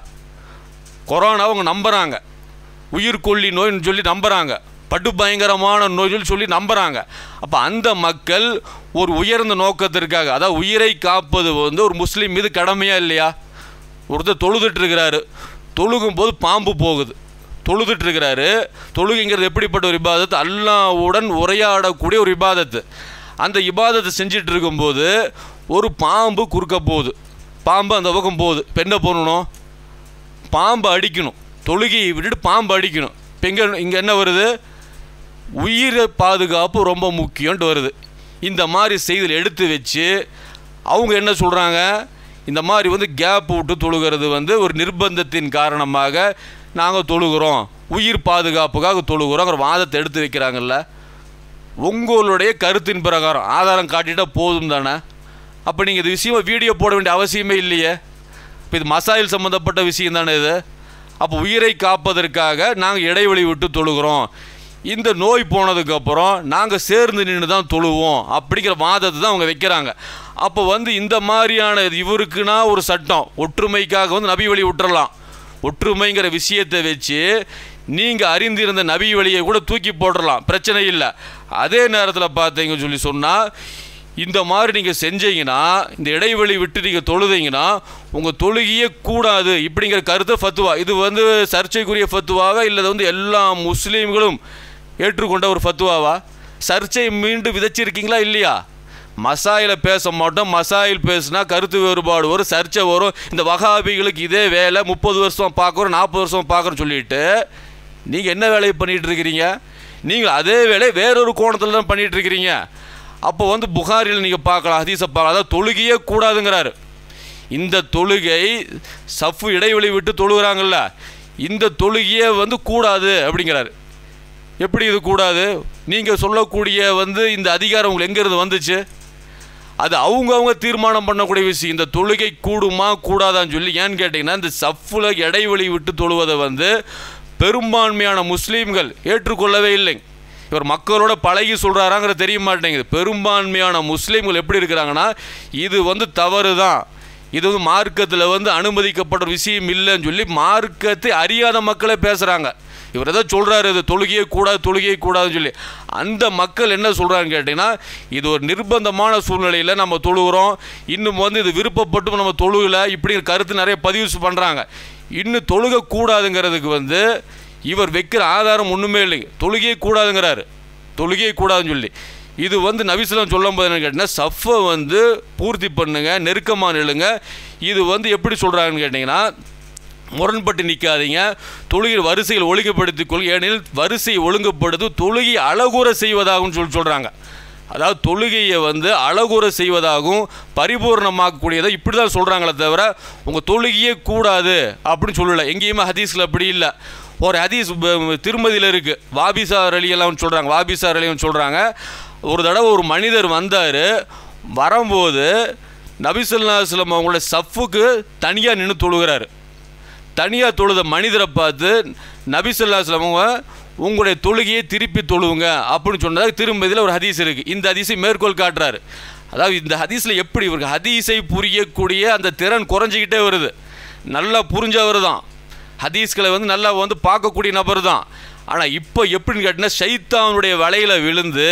கொரோனா அவங்க நம்புகிறாங்க உயிர்கொல்லி நோய்னு சொல்லி நம்புகிறாங்க படு பயங்கரமான நோய் சொல்லி சொல்லி நம்புகிறாங்க அப்போ அந்த மக்கள் ஒரு உயர்ந்த நோக்கத்திற்காக அதாவது உயிரை காப்பது வந்து ஒரு முஸ்லீம் மீது கடமையா இல்லையா ஒருத்தர் தொழுதுட்டு இருக்கிறாரு தொழுகும் போது பாம்பு போகுது தொழுதுட்டு இருக்கிறாரு தொழுகைங்கிறது எப்படிப்பட்ட ஒரு இபாதத்து அல்லாவுடன் உரையாடக்கூடிய ஒரு இபாதத்து அந்த இபாதத்தை செஞ்சுட்டு இருக்கும்போது ஒரு பாம்பு குறுக்க போகுது பாம்பு அந்த பக்கம் போகுது இப்போ என்ன பண்ணணும் பாம்பு அடிக்கணும் தொழுகையை விட்டுட்டு பாம்பு அடிக்கணும் இப்போ இங்கே இங்கே என்ன வருது உயிரை பாதுகாப்பு ரொம்ப முக்கியம்ன்ட்டு வருது இந்த மாதிரி செய்தியில் எடுத்து வச்சு அவங்க என்ன சொல்கிறாங்க இந்த மாதிரி வந்து கேப் விட்டு தொழுகிறது வந்து ஒரு நிர்பந்தத்தின் காரணமாக நாங்கள் தொழுகிறோம் உயிர் பாதுகாப்புக்காக தொழுகிறோங்கிற வாதத்தை எடுத்து வைக்கிறாங்கல்ல உங்களுடைய கருத்தின் பிரகாரம் ஆதாரம் காட்டிட்டா போதும் தானே அப்போ நீங்கள் இது விஷயமா வீடியோ போட வேண்டிய அவசியமே இல்லையே இப்போ இது மசாயில் சம்மந்தப்பட்ட விஷயம் தானே இது அப்போ உயிரை காப்பதற்காக நாங்கள் இடைவெளி விட்டு தொழுகிறோம் இந்த நோய் போனதுக்கப்புறம் நாங்கள் சேர்ந்து நின்று தான் தொழுவோம் அப்படிங்கிற வாதத்தை தான் அவங்க வைக்கிறாங்க அப்போ வந்து இந்த மாதிரியான இவருக்குன்னா ஒரு சட்டம் ஒற்றுமைக்காக வந்து நபி வழி விட்டுறலாம் ஒற்றுமைங்கிற விஷயத்தை வச்சு நீங்கள் அறிந்திருந்த நபி வழியை கூட தூக்கி போட்டுடலாம் பிரச்சனை இல்லை அதே நேரத்தில் பார்த்தீங்க சொல்லி சொன்னால் இந்த மாதிரி நீங்கள் செஞ்சீங்கன்னா இந்த இடைவெளி விட்டு நீங்கள் தொழுதீங்கன்னா உங்கள் தொழுகையே கூடாது இப்படிங்கிற கருத்து ஃபத்துவா இது வந்து சர்ச்சைக்குரிய ஃபத்துவாவா இல்லை வந்து எல்லா முஸ்லீம்களும் ஏற்றுக்கொண்ட ஒரு ஃபத்துவாவா சர்ச்சை மீண்டும் விதைச்சிருக்கீங்களா இல்லையா மசாயில பேச மாட்டோம் மசாயில் பேசுனா கருத்து வேறுபாடு வரும் சர்ச்சை வரும் இந்த வகாபிகளுக்கு இதே வேலை முப்பது வருஷம் பார்க்குறோம் நாற்பது வருஷம் பார்க்குறோன்னு சொல்லிட்டு நீங்கள் என்ன வேலையை பண்ணிகிட்டு இருக்கிறீங்க நீங்கள் அதே வேலையை வேறொரு கோணத்தில் தான் பண்ணிகிட்டு இருக்கிறீங்க அப்போ வந்து புகாரில் நீங்கள் பார்க்கலாம் ஹதீஸை பார்க்கலாம் அதாவது தொழுகையே கூடாதுங்கிறாரு இந்த தொழுகை சஃப்பு இடைவெளி விட்டு தொழுகிறாங்கல்ல இந்த தொழுகையே வந்து கூடாது அப்படிங்கிறாரு எப்படி இது கூடாது நீங்கள் சொல்லக்கூடிய வந்து இந்த அதிகாரம் உங்களுக்கு எங்கேருந்து வந்துச்சு அது அவங்கவுங்க தீர்மானம் பண்ணக்கூடிய விஷயம் இந்த தொழுகை கூடுமா கூடாதான்னு சொல்லி ஏன்னு கேட்டிங்கன்னா இந்த சஃப்பில் இடைவெளி விட்டு தொழுவதை வந்து பெரும்பான்மையான முஸ்லீம்கள் ஏற்றுக்கொள்ளவே இல்லை இவர் மக்களோட பழகி சொல்கிறாராங்கிற தெரிய மாட்டேங்குது பெரும்பான்மையான முஸ்லீம்கள் எப்படி இருக்கிறாங்கன்னா இது வந்து தவறு தான் இது வந்து மார்க்கத்தில் வந்து அனுமதிக்கப்பட்ட ஒரு விஷயம் இல்லைன்னு சொல்லி மார்க்கத்தை அறியாத மக்களே பேசுகிறாங்க இவர் ஏதோ சொல்கிறாரு இது தொழுகையே கூடாது தொழுகையே கூடாதுன்னு சொல்லி அந்த மக்கள் என்ன சொல்கிறாங்கன்னு கேட்டிங்கன்னா இது ஒரு நிர்பந்தமான சூழ்நிலையில் நம்ம தொழுகிறோம் இன்னும் வந்து இது விருப்பப்பட்டு நம்ம தொழுகலை இப்படி கருத்து நிறைய பதிவு பண்ணுறாங்க இன்னும் தொழுக கூடாதுங்கிறதுக்கு வந்து இவர் வைக்கிற ஆதாரம் ஒன்றுமே இல்லைங்க தொழுகையே கூடாதுங்கிறாரு தொழுகையே கூடாதுன்னு சொல்லி இது வந்து நபிசுலம் சொல்லும் போது என்ன கேட்டிங்கன்னா சஃப்பை வந்து பூர்த்தி பண்ணுங்க நெருக்கமாக நில்லுங்க இது வந்து எப்படி சொல்கிறாங்கன்னு கேட்டிங்கன்னா முரண்பட்டு நிற்காதீங்க தொழுகை வரிசையில் ஒழுங்குபடுத்திக் கொள் ஏனெனில் வரிசையை ஒழுங்குபடுத்து தொழுகை அழகுற செய்வதாகவும் சொல்லி சொல்கிறாங்க அதாவது தொழுகையை வந்து அழகுற செய்வதாகவும் பரிபூர்ணமாக்கக்கூடியதை இப்படி தான் சொல்கிறாங்களே தவிர உங்கள் தொழுகையே கூடாது அப்படின்னு சொல்லலை எங்கேயுமே ஹதீஸில் அப்படி இல்லை ஒரு ஹதீஸ் ப- திருமதியில் இருக்குது வாபிசார் அலியெல்லாம் சொல்கிறாங்க வாபிசார் அலியும் சொல்கிறாங்க ஒரு தடவை ஒரு மனிதர் வந்தார் வரும்போது நபிசல்லாஸ்லம் அவங்களோட சஃப்புக்கு தனியாக நின்று தொழுகிறாரு தனியாக தொழுத மனிதரை பார்த்து நபிசல்லாஸ்லம் அவங்க உங்களுடைய தொழுகையை திருப்பி தொழுவுங்க அப்படின்னு சொன்னதாக திரும்பதியில் ஒரு ஹதீஸ் இருக்குது இந்த ஹதீஸை மேற்கோள் காட்டுறாரு அதாவது இந்த ஹதீஸில் எப்படி இவருக்கு ஹதீஸை புரியக்கூடிய அந்த திறன் குறைஞ்சிக்கிட்டே வருது நல்லா புரிஞ்சவர் தான் ஹதீஸ்களை வந்து நல்லா வந்து பார்க்கக்கூடிய நபர் தான் ஆனால் இப்போ எப்படின்னு கேட்டிங்கன்னா ஷைத்தானுடைய வலையில் விழுந்து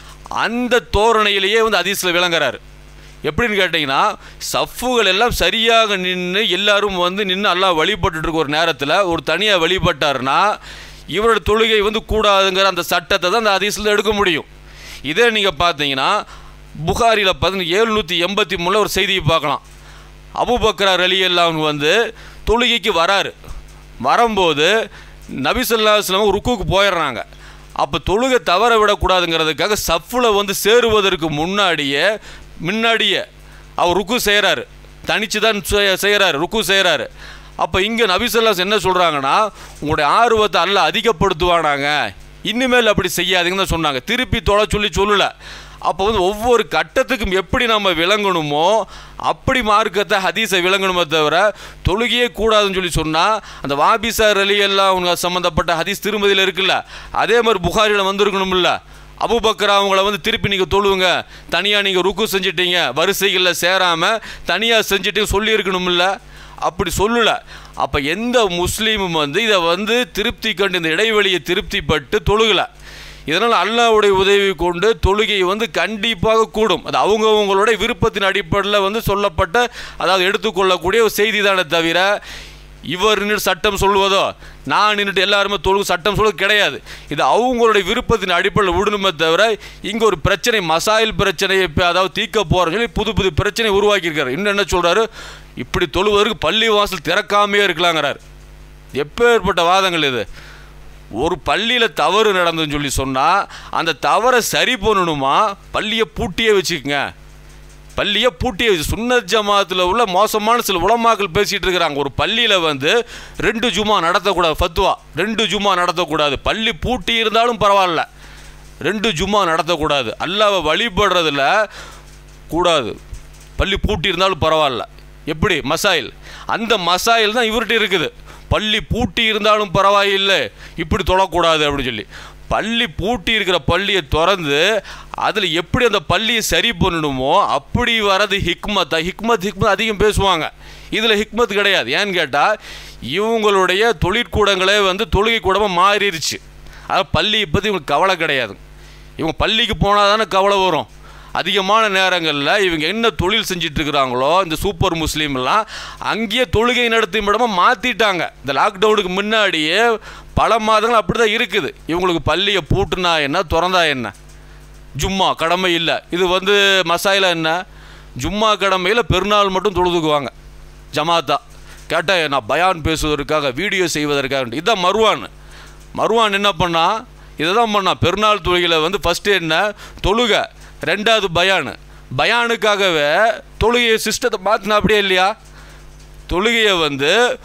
அந்த தோரணையிலேயே வந்து ஹதீஸில் விளங்குறாரு எப்படின்னு கேட்டிங்கன்னா சஃப்புகள் எல்லாம் சரியாக நின்று எல்லாரும் வந்து நின்று எல்லாம் வழிபட்டுட்டு இருக்க ஒரு நேரத்தில் ஒரு தனியாக வழிபட்டாருன்னா இவரோட தொழுகை வந்து கூடாதுங்கிற அந்த சட்டத்தை தான் அந்த ஹதீஸில் எடுக்க முடியும் இதே நீங்கள் பார்த்தீங்கன்னா புகாரியில் பார்த்தீங்கன்னா ஏழ்நூற்றி எண்பத்தி மூணில் ஒரு செய்தியை பார்க்கலாம் அபுபக்கரார் அலி எல்லாம் வந்து தொழுகைக்கு வராரு வரும்போது நபிசல்லாஸ்லாம் ருக்குக்கு போயிடுறாங்க அப்போ தொழுகை தவற விடக்கூடாதுங்கிறதுக்காக சஃப்பில் வந்து சேருவதற்கு முன்னாடியே முன்னாடியே அவர் ருக்கு செய்கிறாரு தனிச்சு தான் செய்கிறாரு ருக்கு செய்கிறாரு அப்போ இங்கே நபிசல்லாஸ் என்ன சொல்கிறாங்கன்னா உங்களுடைய ஆர்வத்தை அல்ல அதிகப்படுத்துவானாங்க இனிமேல் அப்படி செய்யாதீங்கன்னு தான் சொன்னாங்க திருப்பி தொலை சொல்லி சொல்லலை அப்போ வந்து ஒவ்வொரு கட்டத்துக்கும் எப்படி நம்ம விளங்கணுமோ அப்படி மார்க்கத்தை ஹதீஸை விளங்கணுமே தவிர தொழுகையே கூடாதுன்னு சொல்லி சொன்னால் அந்த வாபிசார் அலி எல்லாம் அவங்க சம்மந்தப்பட்ட ஹதீஸ் திருமதியில் இருக்குல்ல அதே மாதிரி புகாரில் வந்திருக்கணும்ல அபுபக்கர் அவங்கள வந்து திருப்பி நீங்கள் தொழுவுங்க தனியாக நீங்கள் ருக்கு செஞ்சிட்டீங்க வரிசைகளில் சேராமல் தனியாக செஞ்சுட்டு சொல்லியிருக்கணும்ல அப்படி சொல்லலை அப்போ எந்த முஸ்லீமும் வந்து இதை வந்து திருப்தி கண்டு இந்த இடைவெளியை திருப்திப்பட்டு தொழுகலை இதனால் அல்லாஹ்வுடைய உதவி கொண்டு தொழுகை வந்து கண்டிப்பாக கூடும் அது அவங்கவுங்களுடைய விருப்பத்தின் அடிப்படையில் வந்து சொல்லப்பட்ட அதாவது எடுத்துக்கொள்ளக்கூடிய ஒரு செய்தி தானே தவிர இவர் நின்று சட்டம் சொல்வதோ நான் நின்றுட்டு எல்லாருமே தொழுகு சட்டம் சொல்வது கிடையாது இது அவங்களுடைய விருப்பத்தின் அடிப்படையில் விடணுமே தவிர இங்கே ஒரு பிரச்சனை மசாயில் பிரச்சனையை இப்போ அதாவது தீர்க்க போகிறோன்னு சொல்லி புது புது பிரச்சனை உருவாக்கியிருக்காரு இன்னும் என்ன சொல்கிறாரு இப்படி தொழுவதற்கு பள்ளி வாசல் திறக்காமையே இருக்கலாங்கிறார் எப்பேற்பட்ட வாதங்கள் இது ஒரு பள்ளியில் தவறு நடந்துன்னு சொல்லி சொன்னால் அந்த தவறை சரி பண்ணணுமா பள்ளியை பூட்டியே வச்சுக்கோங்க பள்ளியை பூட்டியே வச்சு சுன்னத் ஜமாத்தில் உள்ள மோசமான சில உலமாக்கள் பேசிகிட்டு இருக்கிறாங்க ஒரு பள்ளியில் வந்து ரெண்டு ஜுமா நடத்தக்கூடாது ஃபத்துவா ரெண்டு ஜுமா நடத்தக்கூடாது பள்ளி பூட்டி இருந்தாலும் பரவாயில்ல ரெண்டு ஜுமா நடத்தக்கூடாது அல்லாவை வழிபடுறதுல கூடாது பள்ளி பூட்டி இருந்தாலும் பரவாயில்ல எப்படி மசாயில் அந்த மசாயில் தான் இவர்கிட்ட இருக்குது பள்ளி பூட்டி இருந்தாலும் பரவாயில்லை இப்படி தொழக்கூடாது அப்படின்னு சொல்லி பள்ளி பூட்டி இருக்கிற பள்ளியை திறந்து அதில் எப்படி அந்த பள்ளியை சரி பண்ணணுமோ அப்படி வரது ஹிக்மத்தா ஹிக்மத் ஹிக்மத் அதிகம் பேசுவாங்க இதில் ஹிக்மத் கிடையாது ஏன்னு கேட்டால் இவங்களுடைய தொழிற்கூடங்களே வந்து தொழுகை கூடமாக மாறிடுச்சு அதாவது பள்ளியை பற்றி இவங்களுக்கு கவலை கிடையாது இவங்க பள்ளிக்கு போனால் தானே கவலை வரும் அதிகமான நேரங்களில் இவங்க என்ன தொழில் செஞ்சுட்டு இருக்கிறாங்களோ இந்த சூப்பர் முஸ்லீம்லாம் அங்கேயே தொழுகை நடத்தும் இடமா மாற்றிட்டாங்க இந்த லாக்டவுனுக்கு முன்னாடியே பல மாதங்கள் அப்படி தான் இருக்குது இவங்களுக்கு பள்ளியை பூட்டுனா என்ன திறந்தா என்ன ஜும்மா கடமை இல்லை இது வந்து மசாயில என்ன ஜும்மா கடமையில் பெருநாள் மட்டும் தொழுதுக்குவாங்க ஜமாத்தா கேட்டால் நான் பயான் பேசுவதற்காக வீடியோ செய்வதற்காக இதுதான் மருவான் மருவான் என்ன பண்ணா இதை தான் பண்ணான் பெருநாள் தொழுகையில் வந்து ஃபஸ்ட்டு என்ன தொழுகை ரெண்டாவது பயானு பயானுக்காகவே தொழுகையை சிஸ்டத்தை மாற்றினா அப்படியே இல்லையா தொழுகையை வந்து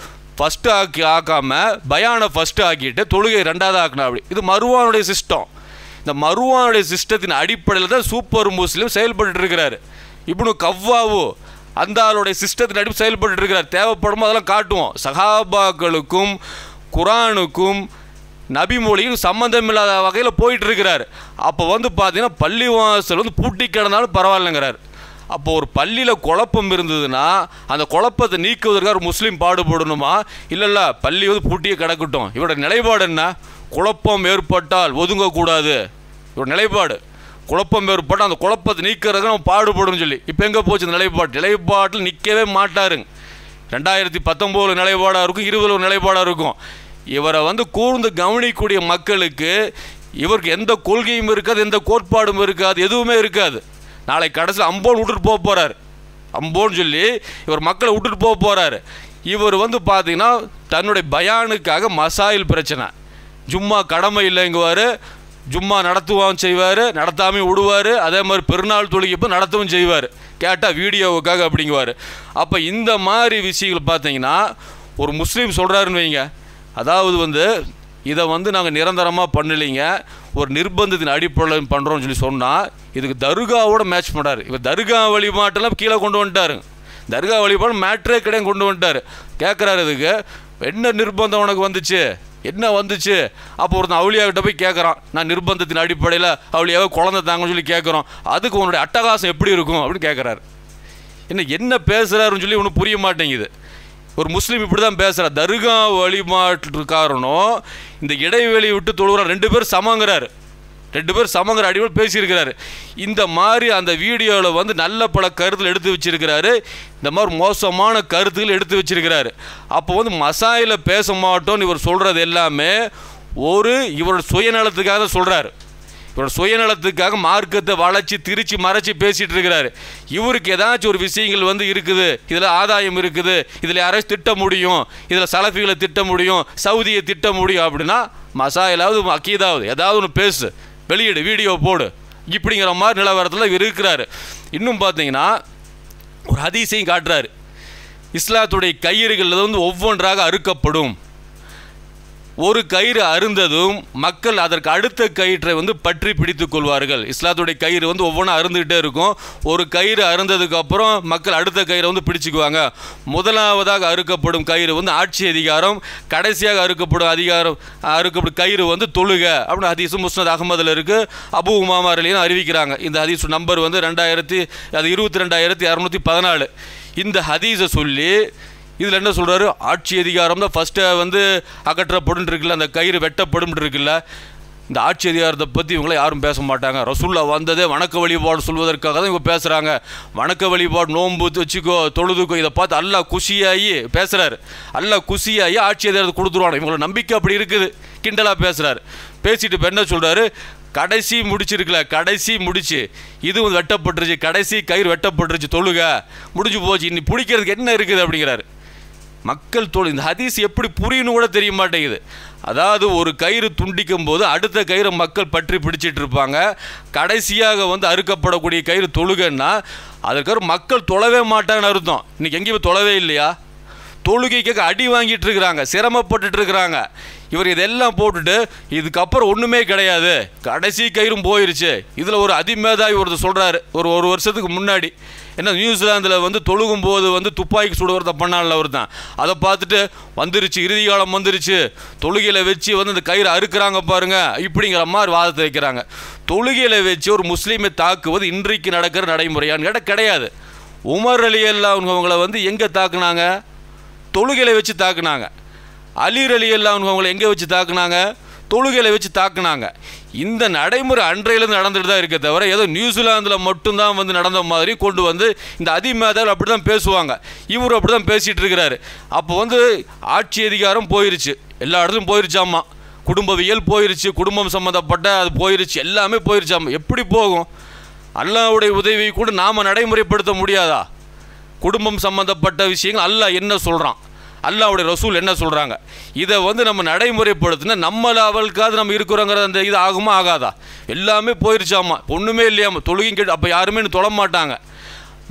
ஃபஸ்ட்டு ஆக்கி ஆக்காம பயானை ஃபஸ்ட்டு ஆக்கிட்டு தொழுகை ரெண்டாவது ஆக்கினா அப்படி இது மருவானுடைய சிஸ்டம் இந்த மருவானுடைய சிஸ்டத்தின் அடிப்படையில் தான் சூப்பர் முஸ்லீம் செயல்பட்டு இருக்கிறாரு இப்னு கவ்வாவோ அந்த ஆளுடைய சிஸ்டத்தின் அடிப்படை செயல்பட்டு இருக்கிறார் தேவைப்படுமோ அதெல்லாம் காட்டுவோம் சஹாபாக்களுக்கும் குரானுக்கும் நபி மொழியும் சம்மந்தம் இல்லாத வகையில் போயிட்டு இருக்கிறார் அப்போ வந்து பார்த்தீங்கன்னா பள்ளிவாசல் வந்து பூட்டி கிடந்தாலும் பரவாயில்லைங்கிறார் அப்போ ஒரு பள்ளியில் குழப்பம் இருந்ததுன்னா அந்த குழப்பத்தை நீக்குவதற்காக ஒரு முஸ்லீம் பாடுபடணுமா இல்லை இல்லை பள்ளி வந்து பூட்டியே கிடக்கட்டும் இவரோட நிலைப்பாடு என்ன குழப்பம் ஏற்பட்டால் ஒதுங்கக்கூடாது இவரோட நிலைப்பாடு குழப்பம் ஏற்பட்டால் அந்த குழப்பத்தை நீக்கிறதுக்கு நம்ம பாடுபடணும்னு சொல்லி இப்போ எங்கே போச்சு இந்த நிலைப்பாடு நிலைப்பாட்டில் நிற்கவே மாட்டாருங்க ரெண்டாயிரத்தி பத்தொம்போது நிலைப்பாடாக இருக்கும் இருபது ஒரு நிலைப்பாடாக இருக்கும் இவரை வந்து கூர்ந்து கவனிக்கக்கூடிய மக்களுக்கு இவருக்கு எந்த கொள்கையும் இருக்காது எந்த கோட்பாடும் இருக்காது எதுவுமே இருக்காது நாளை கடைசியில் அம்போன் விட்டுட்டு போக போகிறார் அம்போன்னு சொல்லி இவர் மக்களை விட்டுட்டு போக போகிறாரு இவர் வந்து பார்த்தீங்கன்னா தன்னுடைய பயானுக்காக மசாயில் பிரச்சனை ஜும்மா கடமை இல்லைங்குவார் ஜும்மா நடத்துவான் செய்வார் நடத்தாமல் விடுவார் அதே மாதிரி பெருநாள் தொழுகைப்போ நடத்தவும் செய்வார் கேட்டால் வீடியோவுக்காக அப்படிங்குவார் அப்போ இந்த மாதிரி விஷயங்கள் பார்த்தீங்கன்னா ஒரு முஸ்லீம் சொல்கிறாருன்னு வைங்க அதாவது வந்து இதை வந்து நாங்கள் நிரந்தரமாக பண்ணலைங்க ஒரு நிர்பந்தத்தின் அடிப்படையில் பண்ணுறோம்னு சொல்லி சொன்னால் இதுக்கு தர்காவோட மேட்ச் பண்ணார் இவர் தர்கா வழிபாட்டெல்லாம் கீழே கொண்டு வந்துட்டாருங்க தர்கா வழிபாடு மேட்ரே கிடையாது கொண்டு வந்துட்டார் கேட்குறாரு இதுக்கு என்ன நிர்பந்தம் உனக்கு வந்துச்சு என்ன வந்துச்சு அப்போ ஒருத்தன் அவளியாகிட்ட போய் கேட்குறான் நான் நிர்பந்தத்தின் அடிப்படையில் அவளியாக குழந்தை தாங்கன்னு சொல்லி கேட்குறோம் அதுக்கு உன்னுடைய அட்டகாசம் எப்படி இருக்கும் அப்படின்னு கேட்குறாரு என்ன என்ன பேசுகிறாருன்னு சொல்லி ஒன்றும் புரிய மாட்டேங்குது ஒரு முஸ்லீம் இப்படி தான் பேசுகிறார் தர்கா வழிபாட்டு காரணம் இந்த இடைவெளி விட்டு தொழுகிறார் ரெண்டு பேரும் சமங்கிறாரு ரெண்டு பேர் சமங்கிற அடிப்படையில் பேசியிருக்கிறாரு இந்த மாதிரி அந்த வீடியோவில் வந்து நல்ல பல கருத்தில் எடுத்து வச்சிருக்கிறாரு இந்த மாதிரி மோசமான கருத்துக்கள் எடுத்து வச்சிருக்கிறாரு அப்போ வந்து மசாயில பேச மாட்டோம்னு இவர் சொல்கிறது எல்லாமே ஒரு இவரோட சுயநலத்துக்காக தான் சொல்கிறாரு இவரோட சுயநலத்துக்காக மார்க்கத்தை வளைச்சி திரிச்சு மறைச்சி பேசிகிட்டு இருக்கிறாரு இவருக்கு ஏதாச்சும் ஒரு விஷயங்கள் வந்து இருக்குது இதில் ஆதாயம் இருக்குது இதில் யாராச்சும் திட்ட முடியும் இதில் சலஃபிகளை திட்ட முடியும் சவுதியை திட்ட முடியும் அப்படின்னா மசாயிலாவது அக்கீதாவது ஏதாவது ஒன்று பேசு வெளியிடு வீடியோ போடு இப்படிங்கிற மாதிரி நிலவரத்தில் இவர் இருக்கிறாரு இன்னும் பார்த்தீங்கன்னா ஒரு ஹதீஸையும் காட்டுறாரு இஸ்லாத்துடைய கயிறுகள் வந்து ஒவ்வொன்றாக அறுக்கப்படும் ஒரு கயிறு அருந்ததும் மக்கள் அதற்கு அடுத்த கயிற்றை வந்து பற்றி பிடித்துக் கொள்வார்கள் இஸ்லாத்துடைய கயிறு வந்து ஒவ்வொன்றும் அருந்துகிட்டே இருக்கும் ஒரு கயிறு அருந்ததுக்கு அப்புறம் மக்கள் அடுத்த கயிறை வந்து பிடிச்சுக்குவாங்க முதலாவதாக அறுக்கப்படும் கயிறு வந்து ஆட்சி அதிகாரம் கடைசியாக அறுக்கப்படும் அதிகாரம் அறுக்கப்படும் கயிறு வந்து தொழுக அப்படின்னு ஹதீஸ் முஸ்னத் அகமதில் இருக்குது அபு உமாமாரிலையும் அறிவிக்கிறாங்க இந்த ஹதீஸ் நம்பர் வந்து ரெண்டாயிரத்தி அது இருபத்தி ரெண்டாயிரத்தி இரநூத்தி பதினாலு இந்த ஹதீஸை சொல்லி இதில் என்ன சொல்கிறாரு ஆட்சி அதிகாரம் தான் ஃபஸ்ட்டு வந்து அகற்றப்படும் இருக்குல்ல அந்த கயிறு வெட்டப்படும் இருக்குல்ல இந்த ஆட்சி அதிகாரத்தை பற்றி இவங்கள யாரும் பேச மாட்டாங்க ரசூல்லா வந்ததே வணக்க வழிபாடு சொல்வதற்காக தான் இவங்க பேசுகிறாங்க வணக்க வழிபாடு நோன்பு வச்சுக்கோ தொழுதுக்கோ இதை பார்த்து அல்லாஹ் குஷியாகி பேசுகிறாரு அல்லாஹ் குஷியாகி ஆட்சி அதிகாரத்தை கொடுத்துருவாங்க இவங்களோட நம்பிக்கை அப்படி இருக்குது கிண்டலாக பேசுகிறாரு பேசிட்டு இப்போ என்ன சொல்கிறாரு கடைசி முடிச்சிருக்கல கடைசி முடிச்சு இதுவும் வெட்டப்பட்டுருச்சு கடைசி கயிறு வெட்டப்பட்டுருச்சு தொழுக முடிஞ்சு போச்சு இன்னி பிடிக்கிறதுக்கு என்ன இருக்குது அப்படிங்கிறாரு மக்கள் தொழில் இந்த ஹதீஸ் எப்படி புரியணும் கூட தெரிய மாட்டேங்குது அதாவது ஒரு கயிறு துண்டிக்கும் போது அடுத்த கயிறை மக்கள் பற்றி பிடிச்சிட்டு இருப்பாங்க கடைசியாக வந்து அறுக்கப்படக்கூடிய கயிறு தொழுகன்னா அதுக்கப்புறம் மக்கள் தொழவே மாட்டாங்கன்னு அர்த்தம் இன்னைக்கு எங்கேயுமே தொழவே இல்லையா தொழுகைக்கு அடி வாங்கிட்டு இருக்கிறாங்க சிரமப்பட்டுட்டு இருக்கிறாங்க இவர் இதெல்லாம் போட்டுட்டு இதுக்கப்புறம் ஒன்றுமே கிடையாது கடைசி கயிறும் போயிருச்சு இதில் ஒரு அதிமேதாவி ஒருத்தர் சொல்கிறாரு ஒரு ஒரு வருஷத்துக்கு முன்னாடி என்ன நியூசிலாந்தில் வந்து தொழுகும் போது வந்து துப்பாக்கி சுடுவரத்தை பண்ணால அவர் தான் அதை பார்த்துட்டு வந்துருச்சு இறுதி காலம் வந்துருச்சு தொழுகையில் வச்சு வந்து இந்த கயிறு அறுக்குறாங்க பாருங்க இப்படிங்கிற மாதிரி வாதத்தை வைக்கிறாங்க தொழுகையில் வச்சு ஒரு முஸ்லீமை தாக்குவது இன்றைக்கு நடக்கிற நடைமுறையான்னு கேட்டால் கிடையாது உமர் அலி அல்லா அவங்கள வந்து எங்கே தாக்குனாங்க தொழுகையில் வச்சு தாக்குனாங்க அலீர் அலி அல்லா அவங்கள எங்கே வச்சு தாக்குனாங்க தொழுகையில் வச்சு தாக்குனாங்க இந்த நடைமுறை அன்றையிலேருந்து நடந்துட்டு தான் இருக்க தவிர ஏதோ நியூசிலாந்தில் மட்டும்தான் வந்து நடந்த மாதிரி கொண்டு வந்து இந்த அதிமேதாவில் அப்படி தான் பேசுவாங்க இவர் அப்படி தான் பேசிகிட்டு இருக்கிறாரு அப்போ வந்து ஆட்சி அதிகாரம் போயிருச்சு எல்லா இடத்துலையும் போயிருச்சாமா குடும்பவியல் போயிருச்சு குடும்பம் சம்மந்தப்பட்ட அது போயிருச்சு எல்லாமே போயிருச்சாமா எப்படி போகும் அல்லாவுடைய உதவி கூட நாம் நடைமுறைப்படுத்த முடியாதா குடும்பம் சம்மந்தப்பட்ட விஷயங்கள் அல்லாஹ் என்ன சொல்கிறான் அல்லாவுடைய ரசூல் என்ன சொல்கிறாங்க இதை வந்து நம்ம நடைமுறைப்படுத்தினா நம்மள அவளுக்காவது நம்ம இருக்கிறோங்கிற அந்த இது ஆகுமா ஆகாதா எல்லாமே போயிருச்சாமா ஒன்றுமே இல்லையாமா தொழுகையும் கேட்டு அப்போ யாருமே இன்னும் தொழ மாட்டாங்க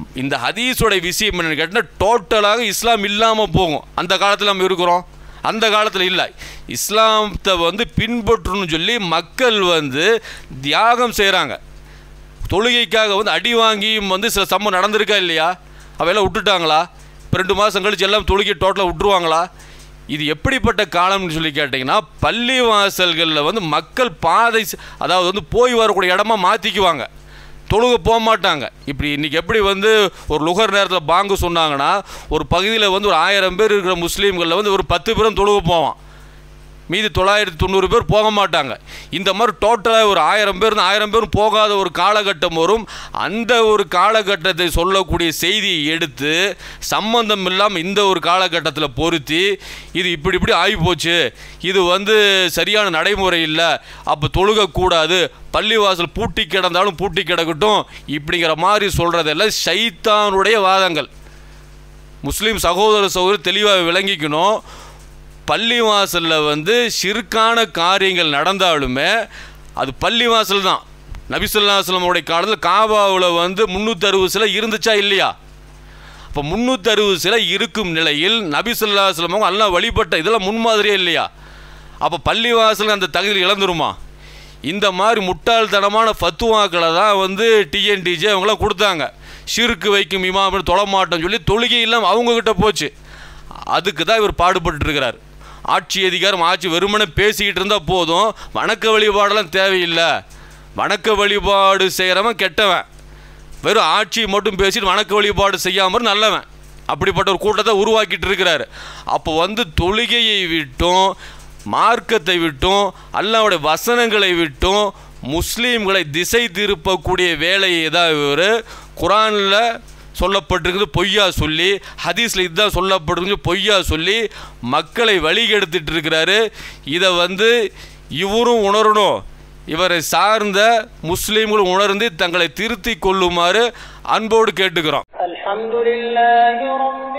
இந்த ஹதீஸோட விஷயம் என்னன்னு கேட்டால் டோட்டலாக இஸ்லாம் இல்லாமல் போகும் அந்த காலத்தில் நம்ம இருக்கிறோம் அந்த காலத்தில் இல்லை இஸ்லாமத்தை வந்து பின்பற்றணும்னு சொல்லி மக்கள் வந்து தியாகம் செய்கிறாங்க தொழுகைக்காக வந்து அடி வாங்கியும் வந்து சில சம்பவம் நடந்திருக்கா இல்லையா அவையெல்லாம் விட்டுட்டாங்களா இப்போ ரெண்டு மாதம் கழிச்சு எல்லாம் தொழுகை டோட்டலாக விட்டுருவாங்களா இது எப்படிப்பட்ட காலம்னு சொல்லி கேட்டிங்கன்னா பள்ளி வாசல்களில் வந்து மக்கள் பாதை செ- அதாவது வந்து போய் வரக்கூடிய இடமா மாற்றிக்குவாங்க தொழுக போக மாட்டாங்க இப்படி இன்றைக்கி எப்படி வந்து ஒரு லுகர் நேரத்தில் பாங்கு சொன்னாங்கன்னா ஒரு பகுதியில் வந்து ஒரு ஆயிரம் பேர் இருக்கிற முஸ்லீம்களில் வந்து ஒரு பத்து பேரும் தொழுக போவான் மீதி தொள்ளாயிரத்தி தொண்ணூறு பேர் போக மாட்டாங்க இந்த மாதிரி டோட்டலாக ஒரு ஆயிரம் பேர் ஆயிரம் பேரும் போகாத ஒரு காலகட்டம் வரும் அந்த ஒரு காலகட்டத்தை சொல்லக்கூடிய செய்தியை எடுத்து சம்பந்தம் இல்லாமல் இந்த ஒரு காலகட்டத்தில் பொருத்தி இது இப்படி இப்படி ஆகி போச்சு இது வந்து சரியான நடைமுறை இல்லை அப்போ தொழுகக்கூடாது பள்ளிவாசல் பூட்டி கிடந்தாலும் பூட்டி கிடக்கட்டும் இப்படிங்கிற மாதிரி சொல்கிறதெல்லாம் சைத்தானுடைய வாதங்கள் முஸ்லீம் சகோதர சகோதரி தெளிவாக விளங்கிக்கணும் பள்ளிவாசலில் வந்து சிறுக்கான காரியங்கள் நடந்தாலுமே அது பள்ளிவாசல் தான் நபிசுல்லாஸ்லமுடைய காலத்தில் காபாவில் வந்து முந்நூற்றறுபது சிலை இருந்துச்சா இல்லையா அப்போ முந்நூற்றறுபது சிலை இருக்கும் நிலையில் நபிசுல்லாஸ்லம் அவங்க எல்லாம் வழிபட்ட இதெல்லாம் முன்மாதிரியே இல்லையா அப்போ பள்ளிவாசல் அந்த தகுதி இழந்துருமா இந்த மாதிரி முட்டாள்தனமான ஃபத்துவாக்களை தான் வந்து டிஎன்டிஜே அவங்களாம் கொடுத்தாங்க ஷிருக்கு வைக்கும் இமாம் தொழமாட்டோம்னு சொல்லி தொழுகை இல்லாமல் அவங்கக்கிட்ட போச்சு அதுக்கு தான் இவர் பாடுபட்டு இருக்கிறார் ஆட்சி அதிகாரம் ஆட்சி வெறுமனே பேசிக்கிட்டு இருந்தால் போதும் வணக்க வழிபாடெல்லாம் தேவையில்லை வணக்க வழிபாடு செய்கிறவன் கெட்டவன் வெறும் ஆட்சி மட்டும் பேசிட்டு வணக்க வழிபாடு செய்யாமல் நல்லவன் அப்படிப்பட்ட ஒரு கூட்டத்தை உருவாக்கிட்டு இருக்கிறாரு அப்போ வந்து தொழுகையை விட்டும் மார்க்கத்தை விட்டும் அல்லாவுடைய வசனங்களை விட்டும் முஸ்லீம்களை திசை திருப்பக்கூடிய வேலையை தான் இவர் குரானில் சொல்லப்பட்டிருக்குது பொய்யா சொல்லி ஹதீஸில் இதுதான் சொல்லப்பட்டிருக்கு பொய்யா சொல்லி மக்களை வழிகெடுத்துட்டு இருக்கிறாரு இதை வந்து இவரும் உணரணும் இவரை சார்ந்த முஸ்லீம்கள் உணர்ந்து தங்களை திருத்திக் கொள்ளுமாறு அன்போடு கேட்டுக்கிறோம் الحمد لله رب